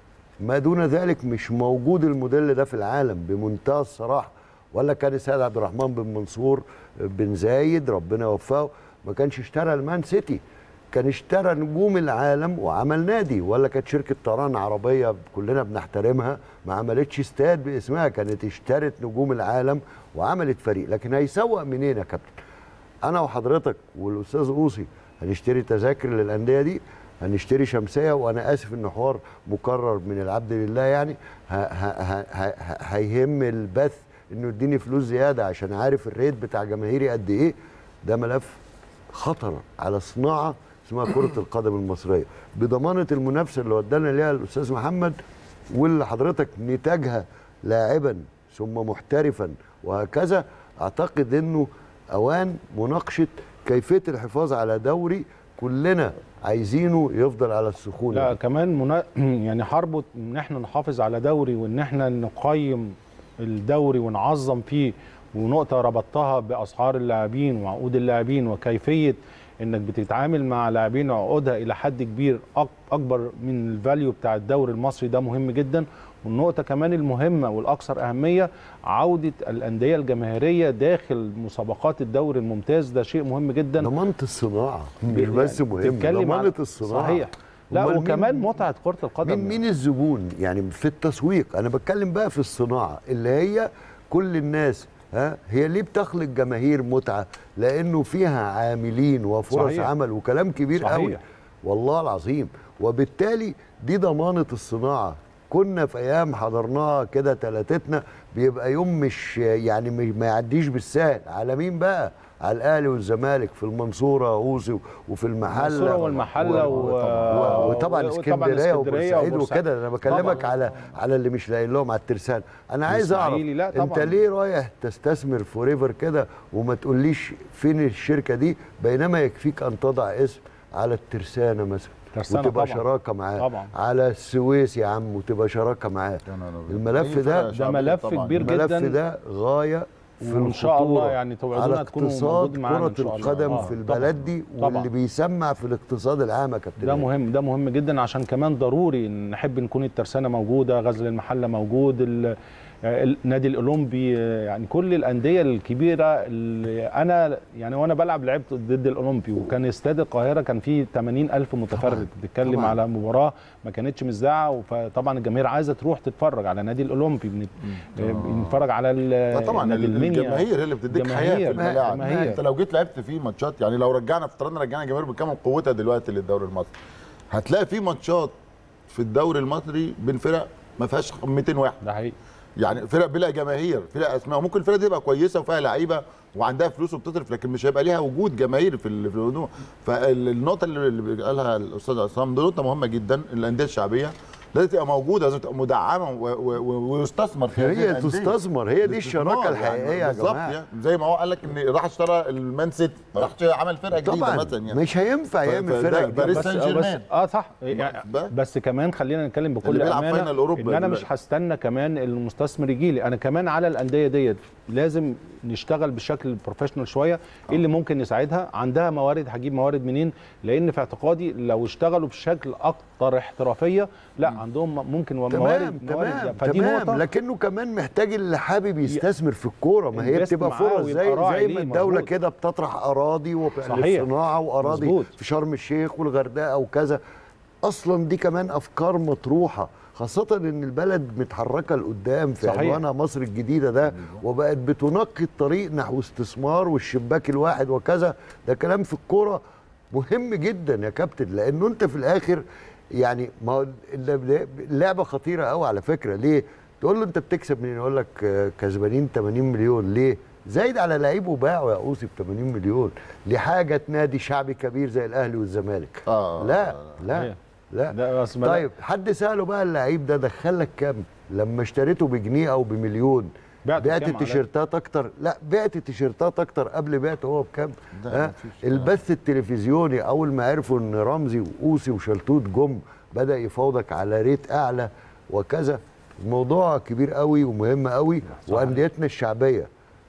ما دون ذلك مش موجود الموديل ده في العالم بمنتهى الصراحه ولا كان السيد عبد الرحمن بن منصور بن زايد ربنا يوفقه ما كانش اشترى المان سيتي كان اشترى نجوم العالم وعمل نادي ولا كانت شركه طيران عربيه كلنا بنحترمها ما عملتش استاد باسمها كانت اشترت نجوم العالم وعملت فريق لكن هيسوق منين يا كابتن انا وحضرتك والاستاذ اوصي هنشتري تذاكر للانديه دي هنشتري شمسيه وانا اسف ان حوار مكرر من العبد لله يعني ه- ه- ه- ه- ه- هيهم البث انه يديني فلوس زياده عشان عارف الريت بتاع جماهيري قد ايه ده ملف خطر على صناعه اسمها كره القدم المصريه بضمانه المنافسه اللي ودانا ليها الاستاذ محمد واللي حضرتك نتاجها لاعبا ثم محترفا وهكذا اعتقد انه اوان مناقشه كيفيه الحفاظ على دوري كلنا عايزينه يفضل على السخونه لا كمان منا... يعني حربه ان احنا نحافظ على دوري وان احنا نقيم الدوري ونعظم فيه ونقطه ربطتها باسعار اللاعبين وعقود اللاعبين وكيفيه انك بتتعامل مع لاعبين عقودها الى حد كبير أك- اكبر من الفاليو بتاع الدوري المصري ده مهم جدا والنقطة كمان المهمة والأكثر أهمية عودة الأندية الجماهيرية داخل مسابقات الدوري الممتاز ده شيء مهم جدا ضمانه الصناعه مش يعني بس مهم تتكلم ضمانه على- الصناعه صحيح لا أمال وكمان مين- متعة كرة القدم مين مين الزبون يعني في التسويق انا بتكلم بقى في الصناعه اللي هي كل الناس ها هي ليه بتخلق جماهير متعه لانه فيها عاملين وفرص صحيح. عمل وكلام كبير صحيح. قوي والله العظيم وبالتالي دي ضمانه الصناعه كنا في ايام حضرناها كده تلاتتنا بيبقى يوم مش يعني مش- ما يعديش بالسهل على مين بقى على الاهلي والزمالك في المنصوره اوزي وفي المحله المنصورة والمحلة و... و- وطبعا اسكندريه وبورسعيد وبورسعيد. وكده انا بكلمك طبعاً. على على اللي مش لاقي لهم على الترسانه انا عايز اعرف الإسماعيلي، لا انت طبعاً. ليه رايح تستثمر فوريفر كده وما تقوليش فين الشركه دي بينما يكفيك ان تضع اسم على الترسانه مثلا ترسانة وتبقى طبعاً. شراكه معاه طبعاً. على السويس يا عم وتبقى شراكه معاه يا نهار أبيض. الملف أي ده فرقة ده شعبية ملف طبعاً. كبير الملف جداً. ده غايه في وإن شاء الله الخطورة يعني توعدونا على تكونوا اقتصاد موجود معانا إن كرة شاء الله. القدم آه، في طبعاً. البلد دي طبعاً. واللي بيسمع في الاقتصاد العام يا كابتن ده مهم ده مهم جدا عشان كمان ضروري إن نحب نكون الترسانه موجوده غزل المحله موجود ال- النادي الاولمبي يعني كل الانديه الكبيره اللي انا يعني وانا بلعب لعبت ضد الاولمبي وكان استاد القاهره كان فيه 80 الف متفرج بتتكلم طبعاً. على مباراه ما كانتش مذاعه فطبعا الجماهير عايزه تروح تتفرج على نادي الاولمبي بنت- بنتفرج على ال- طبعا نادي المنيا. الجماهير هي اللي بتديك حياه في جماهير، الملاعب جماهير. انت لو جيت لعبت في ماتشات يعني لو رجعنا افترضنا رجعنا الجماهير بكامل قوتها دلوقتي للدوري المصري هتلاقي في ماتشات في الدوري المصري بين فرق ما فيهاش 200 واحد ده حقيقي يعني فرق بلا جماهير فرق اسماء ممكن الفرقه دي تبقى كويسه وفيها لعيبه وعندها فلوس وبتصرف لكن مش هيبقى ليها وجود جماهير في ال- في الموضوع فالنقطه اللي اللي قالها الاستاذ عصام دي نقطه مهمه جدا الانديه الشعبيه لازم تبقى موجوده لازم تبقى مدعمه و- و- و- ويستثمر في هذه هي الأندية. تستثمر هي دي الشراكه الاستثمار الحقيقيه يا بالظبط جماعه يعني زي ما هو قال لك ان راح اشترى المان سيتي راح عمل فرقه جديده طبعا مثلا يعني مش هينفع ف- يعمل فده فرقه باريس جديدة. بس سان آه بس جيرمان. اه صح يعني ب- بس كمان خلينا نتكلم بكل اللي بيلعب امانه فاينل أوروبا ان انا دلوقتي. مش هستنى كمان المستثمر يجي لي انا كمان على الانديه ديت لازم نشتغل بشكل بروفيشنال شويه ايه اللي ممكن يساعدها عندها موارد هجيب موارد منين لان في اعتقادي لو اشتغلوا بشكل اكتر احترافيه لا عندهم ممكن تمام موارد تمام موارد فدي تمام نقطه لكنه كمان محتاج اللي حابب يستثمر في الكوره ما هي invest بتبقى معاه فرص ويبقى زي راعي زي ليه، ما الدوله مظبوط. كده بتطرح اراضي صحيح. للصناعه واراضي مظبوط. في شرم الشيخ والغردقه وكذا اصلا دي كمان افكار مطروحه خاصة ان البلد متحركة لقدام في صحيح. عنوانها مصر الجديدة ده وبقت بتنقي الطريق نحو استثمار والشباك الواحد وكذا ده كلام في الكورة مهم جدا يا كابتن لانه انت في الاخر يعني ما هو الل- اللعبة خطيرة قوي على فكرة ليه؟ تقول له انت بتكسب منين؟ يقول لك آه، كسبانين 80 مليون ليه؟ زايد على لعيب وباعه يا اوصي ب 80 مليون لحاجة نادي شعبي كبير زي الاهلي والزمالك آه. لا لا صحيح. لا ده بس ما- طيب حد ساله بقى اللعيب ده دخلك كام لما اشتريته بجنيه او بمليون بعته بعت بكام على- التيشيرتات اكتر لا بعت التيشيرتات اكتر قبل بعته هو بكام ده ها مفيش. البث التلفزيوني اول ما عرفوا ان رمزي واوسي وشلتوت جم بدا يفاوضك على ريت اعلى وكذا الموضوع كبير قوي ومهم قوي وانديتنا الشعبيه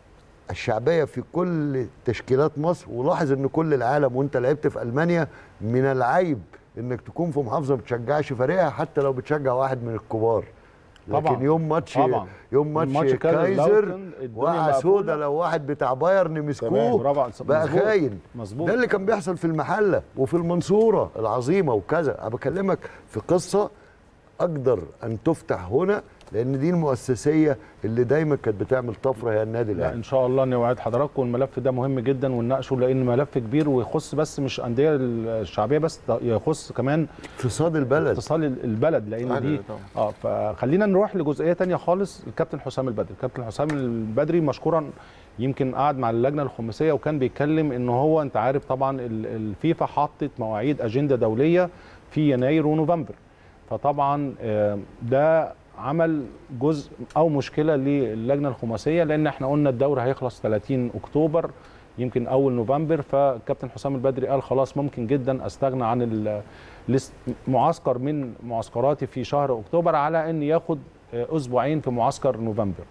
الشعبيه في كل تشكيلات مصر ولاحظ ان كل العالم وانت لعبت في المانيا من العيب انك تكون في محافظه ما بتشجعش فريقها حتى لو بتشجع واحد من الكبار لكن طبعاً. يوم ماتش طبعاً. يوم ماتش, ماتش كايزر كايزرلاوتن الدنيا وقع مقفولة. سودا لو واحد بتاع بايرن تمام، مسكوه برافو عليك. بقى مظبوط. خاين مظبوط. ده اللي كان بيحصل في المحله وفي المنصوره العظيمه وكذا انا بكلمك في قصه اقدر ان تفتح هنا لان دي المؤسسيه اللي دايما كانت بتعمل طفره هي النادي لا الاهلي ان شاء الله نوعد حضراتكم الملف ده مهم جدا ونناقشه لان ملف كبير ويخص بس مش انديه الشعبيه بس ده يخص كمان اقتصاد البلد اتصال البلد لان صحيح دي طبعاً. اه فخلينا نروح لجزئيه تانية خالص الكابتن حسام البدري الكابتن حسام البدري مشكورا يمكن قعد مع اللجنه الخماسيه وكان بيتكلم ان هو انت عارف طبعا ال- الفيفا حطت مواعيد اجنده دوليه في يناير ونوفمبر فطبعا آه، ده عمل جزء او مشكله للجنه الخماسيه لان احنا قلنا الدوري هيخلص 30 اكتوبر يمكن اول نوفمبر فكابتن حسام البدري قال خلاص ممكن جدا استغنى عن ال- لس- معسكر من معسكراتي في شهر اكتوبر على ان ياخد آه، اسبوعين في معسكر نوفمبر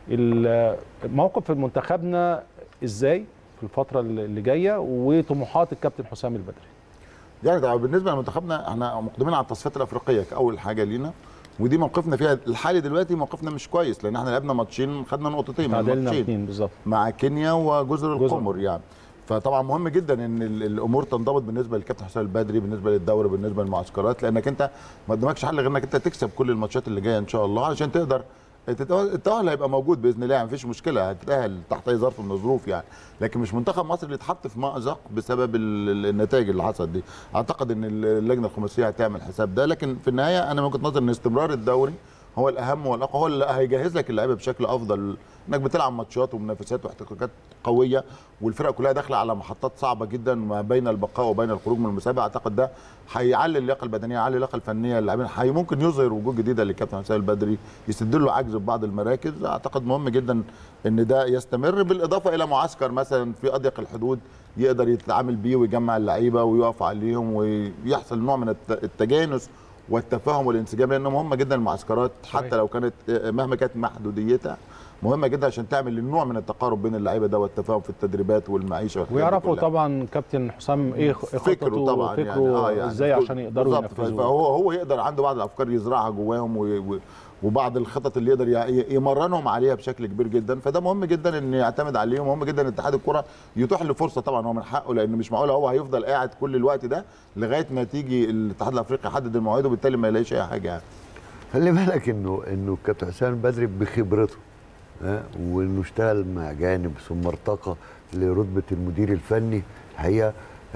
ال- موقف منتخبنا ازاي في الفتره اللي جايه وطموحات الكابتن حسام البدري يعني طبعا بالنسبه لمنتخبنا احنا مقدمين على التصفيات الافريقيه كاول حاجه لينا ودي موقفنا فيها الحالي دلوقتي موقفنا مش كويس لان احنا لعبنا ماتشين خدنا نقطتين من تعادلنا الماتشين اثنين بالظبط مع كينيا وجزر جزر. القمر يعني فطبعا مهم جدا ان ال- الامور تنضبط بالنسبه للكابتن حسام البدري بالنسبه للدوري بالنسبه للمعسكرات لانك انت ما قدامكش حل غير انك انت تكسب كل الماتشات اللي جايه ان شاء الله علشان تقدر تتأهل- التأهل هيبقى موجود باذن الله يعني مفيش مشكله هتتاهل تحت اي ظرف من الظروف يعني لكن مش منتخب مصر اللي اتحط في مأزق بسبب ال- ال- النتائج اللي حصلت دي اعتقد ان اللجنه الخماسيه هتعمل حساب ده لكن في النهايه انا من وجهه نظري ان استمرار الدوري هو الاهم والاقوى هو اللي هيجهز لك اللعيبه بشكل افضل انك بتلعب ماتشات ومنافسات واحتكاكات قويه والفرق كلها داخله على محطات صعبه جدا ما بين البقاء وبين الخروج من المسابقه اعتقد ده هيعلي اللياقه البدنيه يعلي اللياقه الفنيه للاعبين هي ممكن يظهر وجوه جديده للكابتن حسام البدري يسد له عجز في بعض المراكز اعتقد مهم جدا ان ده يستمر بالاضافه الى معسكر مثلا في اضيق الحدود يقدر يتعامل بيه ويجمع اللعيبه ويقف عليهم ويحصل نوع من الت- التجانس والتفاهم والانسجام لان مهمه جدا المعسكرات صحيح. حتى لو كانت مهما كانت محدوديتها مهمه جدا عشان تعمل النوع من التقارب بين اللعيبه ده والتفاهم في التدريبات والمعيشه والحاجات دي ويعرفوا كلها. طبعا كابتن حسام ايه خ- فكره خطته طبعا وفكره يعني اه يعني ازاي عشان يقدروا بالظبط. ينفذوها فهو هو يقدر عنده بعض الافكار يزرعها جواهم و- و- وبعض الخطط اللي يقدر ي- يمرنهم عليها بشكل كبير جدا فده مهم جدا ان يعتمد عليهم مهم جدا ان اتحاد الكره يتيح له فرصه طبعا هو من حقه لان مش معقول هو هيفضل قاعد كل الوقت ده لغايه ما تيجي الاتحاد الافريقي يحدد المواعيد وبالتالي ما يلاقيش اي حاجه يعني خلي بالك انه انه كابتن حسام البدري بخبرته ها وانه اشتغل مع جانب ثم ارتقى لرتبه المدير الفني الحقيقه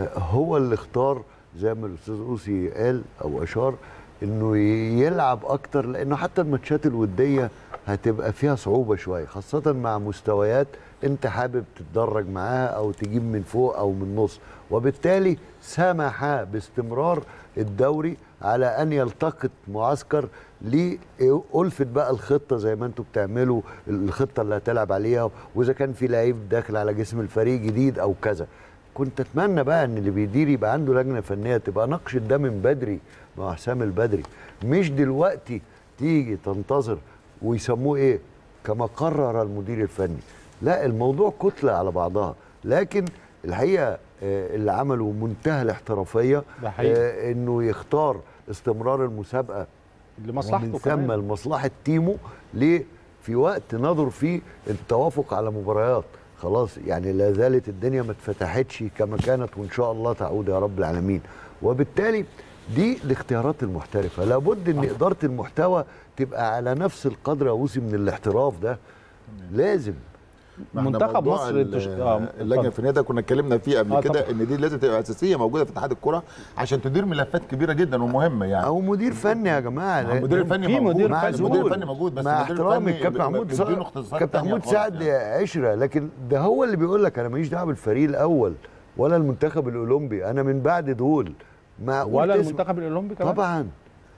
هو اللي اختار زي ما الاستاذ اوسي قال او اشار انه يلعب اكتر لانه حتى الماتشات الوديه هتبقى فيها صعوبه شويه خاصه مع مستويات انت حابب تتدرج معاها او تجيب من فوق او من النص وبالتالي سمح باستمرار الدوري على ان يلتقط معسكر لألفت بقى الخطه زي ما انتم بتعملوا الخطه اللي هتلعب عليها واذا كان في لعيب داخل على جسم الفريق جديد او كذا كنت اتمنى بقى ان اللي بيدير يبقى عنده لجنه فنيه تبقى نقشت ده من بدري مع حسام البدري مش دلوقتي تيجي تنتظر ويسموه ايه كما قرر المدير الفني لا الموضوع كتله على بعضها لكن الحقيقه آه، اللي عمله منتهى الاحترافيه ده حقيقي. آه، انه يختار استمرار المسابقه لمصلحته ومن ثم كمان لمصلحه تيمو ليه في وقت نظر فيه التوافق على مباريات خلاص يعني لا زالت الدنيا ما اتفتحتش كما كانت وان شاء الله تعود يا رب العالمين وبالتالي دي الاختيارات المحترفه لابد ان اداره المحتوى تبقى على نفس القدر يا اوسي من الاحتراف ده لازم ما احنا منتخب موضوع مصر ال- التش- آه، اللجنه اتفضل. الفنيه ده كنا اتكلمنا فيه قبل آه، كده طبعا. ان دي لازم تبقى اساسيه موجوده في اتحاد الكره عشان تدير ملفات كبيره جدا ومهمه يعني او مدير فني يا جماعه ما هو المدير الفني في موجود مدير مع فني المدير معزول. الفني موجود بس مع المدير احترامي الفني كابتن محمود بيديله سعد اختصاصات كابتن تانية محمود خالص سعد يعني. عشره لكن ده هو اللي بيقول لك انا ماليش دعوه بالفريق الاول ولا المنتخب الاولمبي انا من بعد دول معقول ولا تسمع- المنتخب الاولمبي كمان طبعا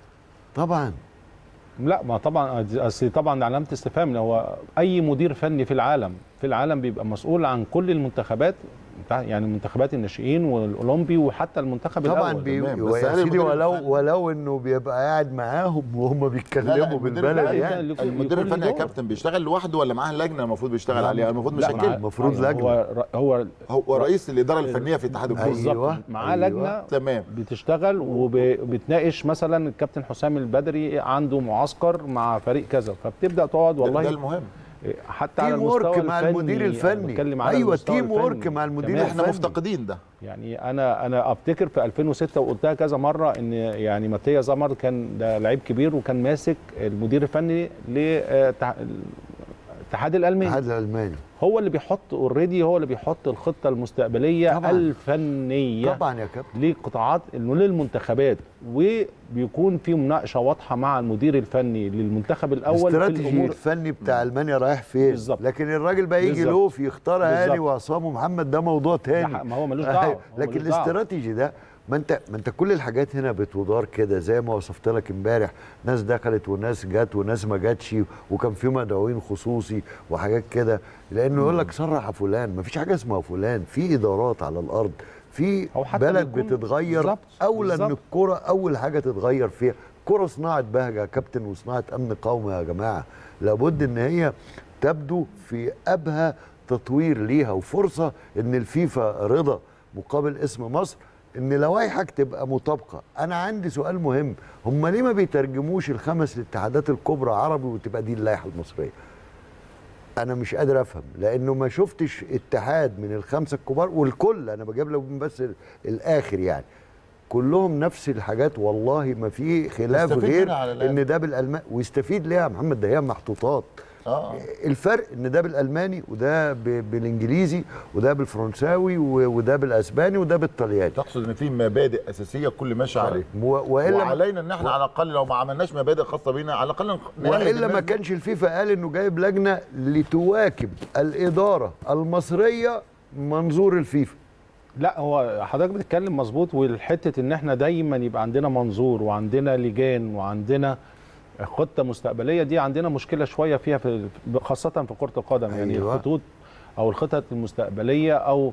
طبعا لا ما طبعا اصل طبعا علامه استفهام هو اي مدير فني في العالم في العالم بيبقى مسؤول عن كل المنتخبات بتاع- يعني منتخبات الناشئين والاولمبي وحتى المنتخب طبعا الاول بي... تمام، بس يا هل سيدي المدير ولو الفني- ولو انه بيبقى قاعد معاهم وهم لا، لا، بيتكلموا المدير بالبلد الفني يعني اللي يكون- المدير يكون له الفني يا دور. كابتن بيشتغل لوحده ولا معاه لجنه المفروض بيشتغل لا، عليها المفروض لا، مشكله مع- المفروض أيوة، لجنة. هو هو هو رئيس الاداره الفنيه في اتحاد الكوره أيوة. بالظبط معاه أيوة. لجنه تمام بتشتغل وبتناقش مثلا الكابتن حسام البدري عنده معسكر مع فريق كذا فبتبدا تقعد ده, والله ده المهم حتى على تيم المستوى وورك مع الفني المدير أنا الفني. بتكلم على أيوة، المستوى تيم وورك الفني مع المدير كمان. احنا الفني. مفتقدين ده يعني انا انا افتكر في 2006 وقلتها كذا مره ان يعني ماتيا زمر كان ده لعيب كبير وكان ماسك المدير الفني للاتحاد الالماني الاتحاد الالماني هو اللي بيحط اوريدي هو اللي بيحط الخطه المستقبليه طبعاً. الفنيه طبعا يا كابتن لقطاعات انه للمنتخبات وبيكون في مناقشه واضحه مع المدير الفني للمنتخب الاول في الاستراتيجي الامور الفني بتاع المانيا رايح فين بالظبط. لكن الراجل بقى يجي بالظبط. لوف يختار هاني بالظبط. وعصام ومحمد ده موضوع ده تاني ح- ما هو ملوش دعوه هو لكن ملوش دعوة. الاستراتيجي ده ما انت ما انت كل الحاجات هنا بتدار كده زي ما وصفت لك امبارح ناس دخلت وناس جت وناس ما جاتش وكان في مدعوين خصوصي وحاجات كده لانه يقول لك صرح فلان ما فيش حاجه اسمها فلان في ادارات على الارض في أو حتى بلد بيكون- بتتغير بالظبط، اولى ان بالظبط. الكره اول حاجه تتغير فيها الكره صناعه بهجه يا كابتن وصناعه امن قومي يا جماعه لابد ان هي تبدو في ابهى تطوير ليها وفرصه ان الفيفا رضا مقابل اسم مصر ان لوائحك تبقى مطابقه انا عندي سؤال مهم هم ليه ما بيترجموش الخمس الاتحادات الكبرى عربي وتبقى دي اللائحه المصريه انا مش قادر افهم لانه ما شفتش اتحاد من الخمسه الكبار والكل انا بجيب لك بس ال- الاخر يعني كلهم نفس الحاجات والله ما في خلاف يستفيد غير منها على الأقل. ان ده بالالماني ويستفيد ليه يا محمد ده هي محطوطات اه الفرق ان ده بالالماني وده ب- بالانجليزي وده بالفرنساوي و- وده بالاسباني وده بالطلياني تقصد ان في مبادئ اساسيه كل ماشي عليها و- والا وعلينا ان احنا على الاقل لو ما عملناش مبادئ خاصه بينا على الاقل نخ- نقلد والا الناس ما دي. كانش الفيفا قال انه جايب لجنه لتواكب الاداره المصريه منظور الفيفا لا هو حضرتك بتتكلم مظبوط والحته ان احنا دايما يبقى عندنا منظور وعندنا لجان وعندنا خطه مستقبليه دي عندنا مشكله شويه فيها في خاصه في كره القدم يعني أيوة. الخطوط او الخطط المستقبليه او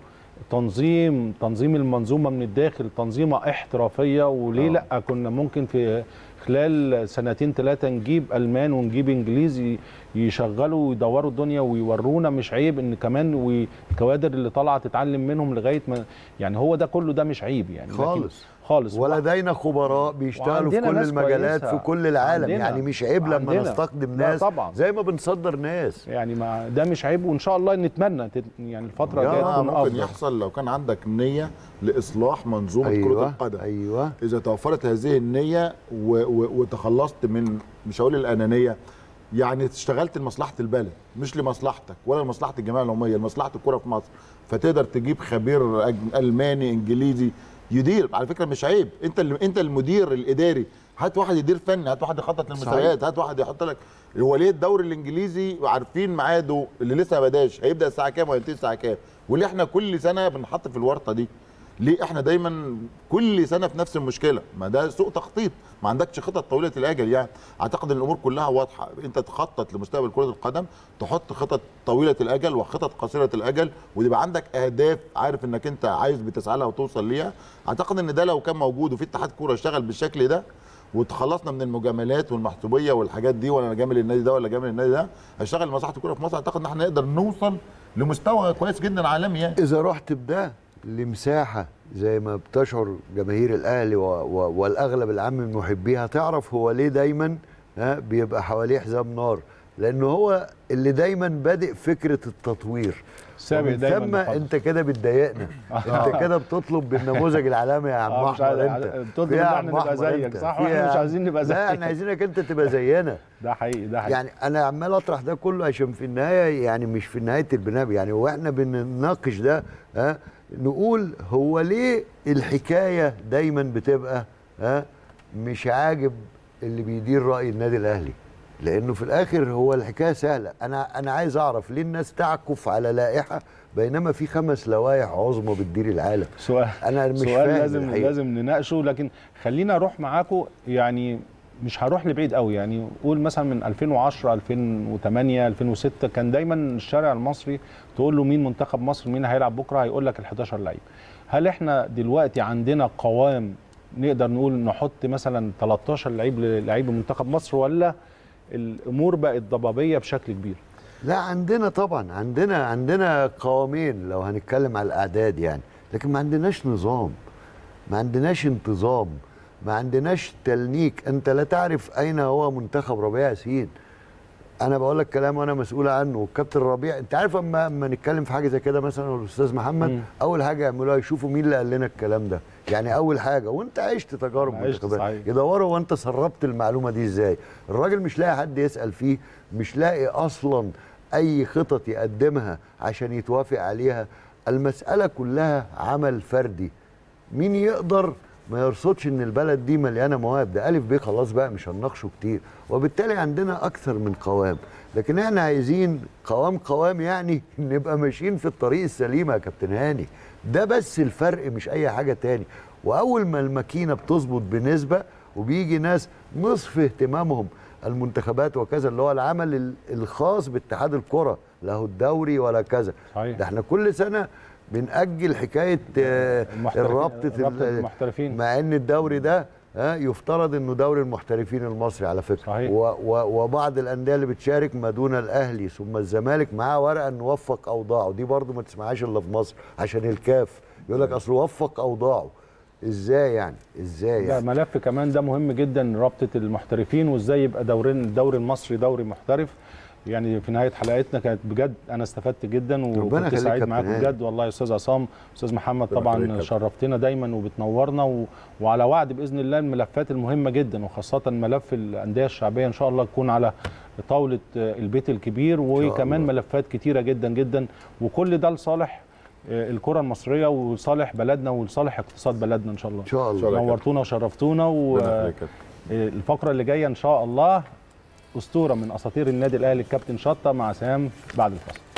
تنظيم تنظيم المنظومه من الداخل تنظيمه احترافيه وليه آه. لا كنا ممكن في خلال سنتين ثلاثه نجيب المان ونجيب انجليزي يشغلوا ويدوروا الدنيا ويورونا مش عيب ان كمان والكوادر اللي طالعه تتعلم منهم لغايه ما يعني هو ده كله ده مش عيب يعني لكن- خالص. خالص ولدينا خبراء بيشتغلوا في وعندنا كل ناس المجالات كويسة. في كل العالم عندنا. يعني مش عيب لما عندنا. نستخدم لا ناس طبعا. زي ما بنصدر ناس يعني ما ده مش عيب وان شاء الله نتمنى تت- يعني الفتره يا الجايه آه تكون ممكن افضل يحصل لو كان عندك نيه لاصلاح منظومه كره ايوه القدم ايوه اذا توفرت هذه النيه و و وتخلصت من مش هقول الانانيه يعني اشتغلت لمصلحه البلد مش لمصلحتك ولا لمصلحه الجمعيه العموميه لمصلحه الكره في مصر فتقدر تجيب خبير أج- الماني انجليزي يدير على فكره مش عيب انت اللي انت المدير الاداري هات واحد يدير فني هات واحد يخطط للمسابقات هات واحد يحط لك وليه الدوري الانجليزي عارفين ميعاده اللي لسه ما بداش هيبدا الساعه كام وهينتهي الساعه كام وليه احنا كل سنه بنحط في الورطه دي ليه احنا دايما كل سنه في نفس المشكله ما ده سوء تخطيط ما عندكش خطط طويله الاجل يعني اعتقد ان الامور كلها واضحه انت تخطط لمستقبل كره القدم تحط خطط طويله الاجل وخطط قصيره الاجل ويبقى عندك اهداف عارف انك انت عايز بتسعى لها وتوصل ليها اعتقد ان ده لو كان موجود وفي اتحاد كوره اشتغل بالشكل ده وتخلصنا من المجاملات والمحسوبيه والحاجات دي ولا انا جامل النادي ده ولا جامل النادي ده هشتغل لمصلحه الكوره في مصر اعتقد ان احنا نقدر نوصل لمستوى كويس جدا عالمي يعني اذا رحت بده لمساحه زي ما بتشعر جماهير الاهلي و... و... والاغلب العام من محبيها تعرف هو ليه دايما ها بيبقى حواليه حزام نار لانه هو اللي دايما بادئ فكره التطوير سابق ومن دايما ثم للخط. انت كده بتضايقنا انت كده بتطلب بالنموذج العالمي يا عم آه، مش احمد عايز- انت بتطلب فيها إن يا احنا عم نبقى أحمد زيك، أنت. صح؟ وإحنا فيها مش يا عايزين نبقى لا زيك. احنا عايزينك انت تبقى زينا ده حقيقي ده حقيقي يعني انا عمال اطرح ده كله عشان في النهايه يعني مش في نهايه البرنامج يعني واحنا بنناقش ده ها نقول هو ليه الحكايه دايما بتبقى ها مش عاجب اللي بيدير راي النادي الاهلي لانه في الاخر هو الحكايه سهله انا انا عايز اعرف ليه الناس تعكف على لائحه بينما في خمس لوائح عظمى بتدير العالم سؤال انا مش سؤال فاهم لازم الحقيقة. لازم نناقشه لكن خلينا اروح معاكم يعني مش هروح لبعيد قوي يعني قول مثلا من 2010 2008 2006 كان دايما الشارع المصري تقول له مين منتخب مصر مين هيلعب بكره هيقول لك ال 11 لعيب هل احنا دلوقتي عندنا قوام نقدر نقول نحط مثلا 13 لعيب لعيب منتخب مصر ولا الامور بقت ضبابيه بشكل كبير لا عندنا طبعا عندنا عندنا قوامين لو هنتكلم على الاعداد يعني لكن ما عندناش نظام ما عندناش انتظام ما عندناش تلنيك انت لا تعرف اين هو منتخب ربيع ياسين انا بقول لك كلام وانا مسؤول عنه والكابتن ربيع انت عارف اما اما نتكلم في حاجه زي كده مثلا والاستاذ محمد مم. اول حاجه يعملوها يشوفوا مين اللي قال لنا الكلام ده يعني اول حاجه وانت عشت تجارب عشت منتخبات صحيح. يدوروا وانت سربت المعلومه دي ازاي الراجل مش لاقي حد يسال فيه مش لاقي اصلا اي خطط يقدمها عشان يتوافق عليها المساله كلها عمل فردي مين يقدر ما يرصدش ان البلد دي مليانه مواهب ده الف ب خلاص بقى مش هنناقشه كتير وبالتالي عندنا اكثر من قوام لكن احنا عايزين قوام قوام يعني نبقى ماشيين في الطريق السليم يا كابتن هاني ده بس الفرق مش اي حاجه تاني واول ما الماكينه بتظبط بنسبه وبيجي ناس نصف اهتمامهم المنتخبات وكذا اللي هو العمل ال- الخاص باتحاد الكره له الدوري ولا كذا صحيح. ده احنا كل سنه بنأجل حكايه آه، المحترفين- الرابطه رابطة ال- المحترفين. مع ان الدوري ده ها يفترض انه دوري المحترفين المصري على فكره صحيح. و و وبعض الانديه اللي بتشارك ما دون الاهلي ثم الزمالك معاه ورقه ان وفق اوضاعه دي برضو ما تسمعهاش الا في مصر عشان الكاف يقول لك اصل وفق اوضاعه ازاي يعني ازاي ده يعني ملف كمان ده مهم جدا رابطه المحترفين وازاي يبقى دورين الدوري المصري دوري محترف يعني في نهايه حلقتنا كانت بجد انا استفدت جدا ربنا وكنت يخليك سعيد كابتن معاكم هاني. بجد والله يا استاذ عصام استاذ محمد ربنا يخليك طبعا كابتن. شرفتنا دايما وبتنورنا و... وعلى وعد باذن الله الملفات المهمه جدا وخاصه ملف الانديه الشعبيه ان شاء الله تكون على طاوله البيت الكبير وكمان الله. ملفات كتيره جدا جدا وكل ده لصالح الكره المصريه وصالح بلدنا ولصالح اقتصاد بلدنا ان شاء الله ان شاء إن شاء الله الله. نورتونا وشرفتونا ربنا يخليك يا كابتن. والفقره اللي جايه ان شاء الله اسطوره من اساطير النادي الاهلي الكابتن شطه مع سام بعد الفاصل